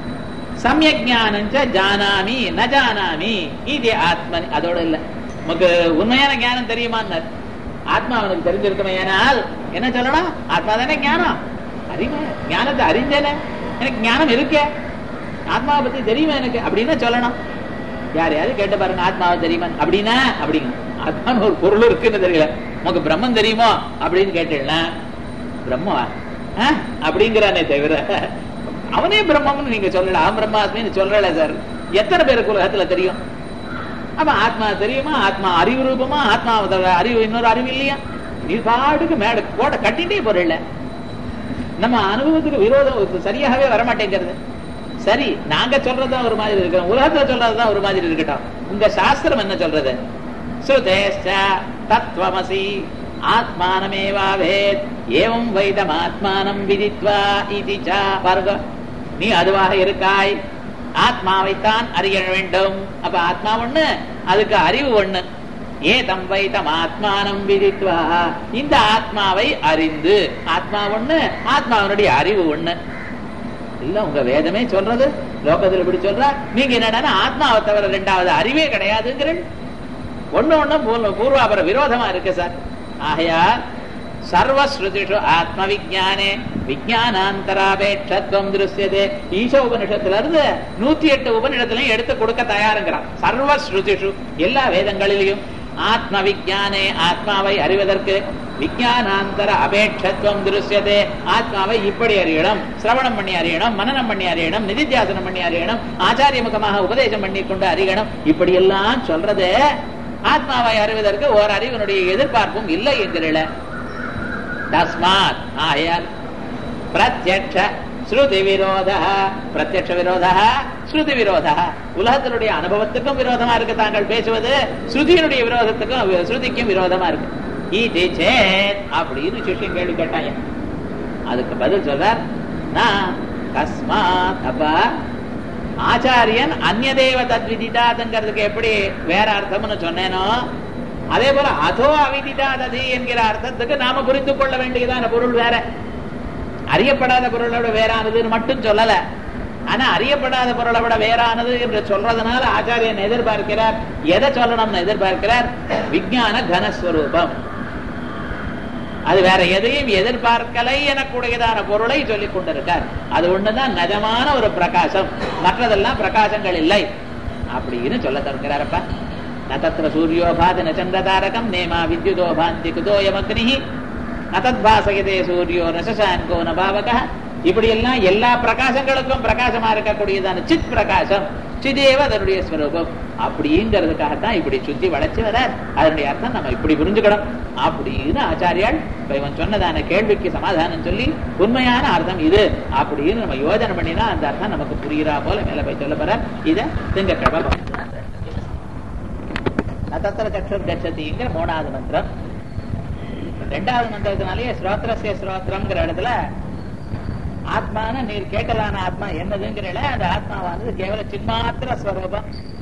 [SPEAKER 1] சமய ஜானம் ஜானாமி ந ஜானாமி இது ஆத்மனி அதோட இல்ல நமக்கு உண்மையான ஞானம் தெரியுமான்னு ஆத்மா அவனுக்கு தெரிஞ்சிருக்குமே ஏனால் என்ன சொல்லணும் ஆத்மா தானே ஞானம் அறிவு ஞானத்தை அறிஞ்சேனே எனக்கு ஞானம் இருக்கே ஆத்மாவை பத்தி தெரியுமா எனக்கு அப்படின்னு சொல்லணும் யார் யாரு கேட்டு பாருங்க ஆத்மாவை தெரியுமா அப்படின்னா அப்படிங்க ஆத்மான்னு ஒரு பொருள் இருக்குன்னு தெரியல உனக்கு பிரம்மன் தெரியுமோ அப்படின்னு கேட்டேன்னா பிரம்மவா அப்படிங்கிறானே தவிர அவனே பிரம்மம்னு நீங்க சொல்லல அவன் பிரம்மாத்மின்னு சொல்லல சார் எத்தனை பேருக்கு உலகத்துல தெரியும் அப்ப ஆத்மா தெரியுமா ஆத்மா அறிவு ரூபமா ஆத்மா அறிவு இன்னொரு அறிவு இல்லையா நீ பாட்டுக்கு மேட கோட்டை கட்டிட்டே போறல நம்ம அனுபவத்துக்கு விரோதம் சரியாகவே வரமாட்டேங்கிறது சரி நாங்க சொல்றதுதான் ஒரு மாதிரி இருக்கிறோம் உலகத்துல சொல்றதுதான் ஒரு மாதிரி இருக்கட்டும் உங்க சாஸ்திரம் என்ன சொல்றது ஸ்ருதேஷ்ட தத்வமசி ஆத்மானமேவாவேத் ஏவம் வைதம் ஆத்மானம் விதித்வா இது பாருங்க நீ அதுவாக இருக்காய் ஆத்மாவைத்தான் அறிய வேண்டும் அப்ப ஆத்மா ஒண்ணு அதுக்கு அறிவு ஒண்ணு ஏதம் வைத்தம் ஆத்மானம் விதித்வா இந்த ஆத்மாவை அறிந்து ஆத்மா ஒண்ணு ஆத்மாவனுடைய அறிவு ஒண்ணு இல்ல உங்க வேதமே சொல்றது லோகத்துல இப்படி சொல்ற நீங்க என்னடா ஆத்மாவை தவிர ரெண்டாவது அறிவே கிடையாதுங்கிற ஒண்ணு ஒண்ணு பூர்வாபர விரோதமா இருக்கு சார் ஆகையால் சர்வஸ்ருதிஷு ஆத்ம விஜானே விஜானாந்தராபேட்சத்துவம் திருஷ்யதே ஈச உபனிஷத்துல இருந்து நூத்தி எட்டு உபனிஷத்துலையும் எடுத்து கொடுக்க தயாருங்கிறான் சர்வஸ்ருதிஷு எல்லா வேதங்களிலையும் ஆத்ம விஜானே ஆத்மாவை அறிவதற்கு விஜயானாந்தர அபேட்சத்துவம் திருஷ்யதே ஆத்மாவை இப்படி அறியணும் சிரவணம் பண்ணி அறியணும் மனநம் பண்ணி அறியணும் நிதித்தியாசனம் பண்ணி அறியணும் ஆச்சாரிய முகமாக உபதேசம் பண்ணி கொண்டு அறியணும் இப்படி எல்லாம் சொல்றது ஆத்மாவை அறிவதற்கு ஓர் அறிவனுடைய எதிர்பார்ப்பும் இல்லை என்கிறீள தஸ்மாத் ஆயால் பிரத்யக்ஷ ஸ்ருதி விரோத பிரத்யக்ஷ விரோத ஸ்ருதி விரோத உலகத்தினுடைய அனுபவத்துக்கும் விரோதமா இருக்கு தாங்கள் பேசுவது ஸ்ருதியினுடைய விரோதத்துக்கும் ஸ்ருதிக்கும் விரோதமா இருக்கு இது சேத் அப்படின்னு சிஷ்யன் கேள்வி கேட்டாங்க அதுக்கு பதில் சொல்றார் நான் கஸ்மாத் அப்பா ஆச்சாரியன் அந்நதேவ தத்விதிதாதுங்கிறதுக்கு எப்படி வேற அர்த்தம்னு சொன்னேனோ அதே போல அதோ அவிதிதாததி என்கிற அர்த்தத்துக்கு நாம புரிந்து கொள்ள வேண்டியதான பொருள் வேற அறியப்படாத பொருளோட வேறானதுன்னு மட்டும் சொல்லல ஆனா அறியப்படாத பொருளை விட வேறானது என்று சொல்றதுனால ஆச்சாரியன் எதிர்பார்க்கிறார் எதை சொல்லணும்னு எதிர்பார்க்கிறார் விஞ்ஞான கனஸ்வரூபம் அது வேற எதையும் எதிர்பார்க்கலை எனக்கூடியதான பொருளை சொல்லிக் கொண்டிருக்கார் அது ஒண்ணுதான் நிஜமான ஒரு பிரகாசம் மற்றதெல்லாம் பிரகாசங்கள் இல்லை அப்படின்னு சொல்ல தருகிறாரப்பா நத்திர சூரியோபாதி நச்சந்திரதாரகம் நேமா வித்யுதோ பாந்தி குதோயமக்னி நதத்பாசகதே சூரியோ நசசான்கோ நபாவக இப்படி எல்லாம் எல்லா பிரகாசங்களுக்கும் பிரகாசமா இருக்கக்கூடியதான சித் பிரகாசம் சிதேவ அதனுடைய ஸ்வரூபம் அப்படிங்கிறதுக்காகத்தான் இப்படி சுத்தி வளைச்சு வர அதனுடைய அர்த்தம் நம்ம இப்படி புரிஞ்சுக்கணும் அப்படின்னு ஆச்சாரியால் இப்ப இவன் சொன்னதான கேள்விக்கு சமாதானம் சொல்லி உண்மையான அர்த்தம் இது அப்படின்னு நம்ம யோஜனை பண்ணினா அந்த அர்த்தம் நமக்கு புரியுறா போல மேல போய் சொல்ல போற இத திங்கக்கிழமை நதத்திர சக்ஷுர் கச்சதிங்கிற மூணாவது மந்திரம் ரெண்டாவது மந்திரத்தினாலேயே ஸ்ரோத்ரஸ்ய ஸ்ரோத்திரம்ங்கிற இடத்துல ஆத்மான நீர் கேட்டதான ஆத்மா என்னதுங்கிறல அந்த ஆத்மாவானது கேவல சின்மாத்திர ஸ்வரூபம்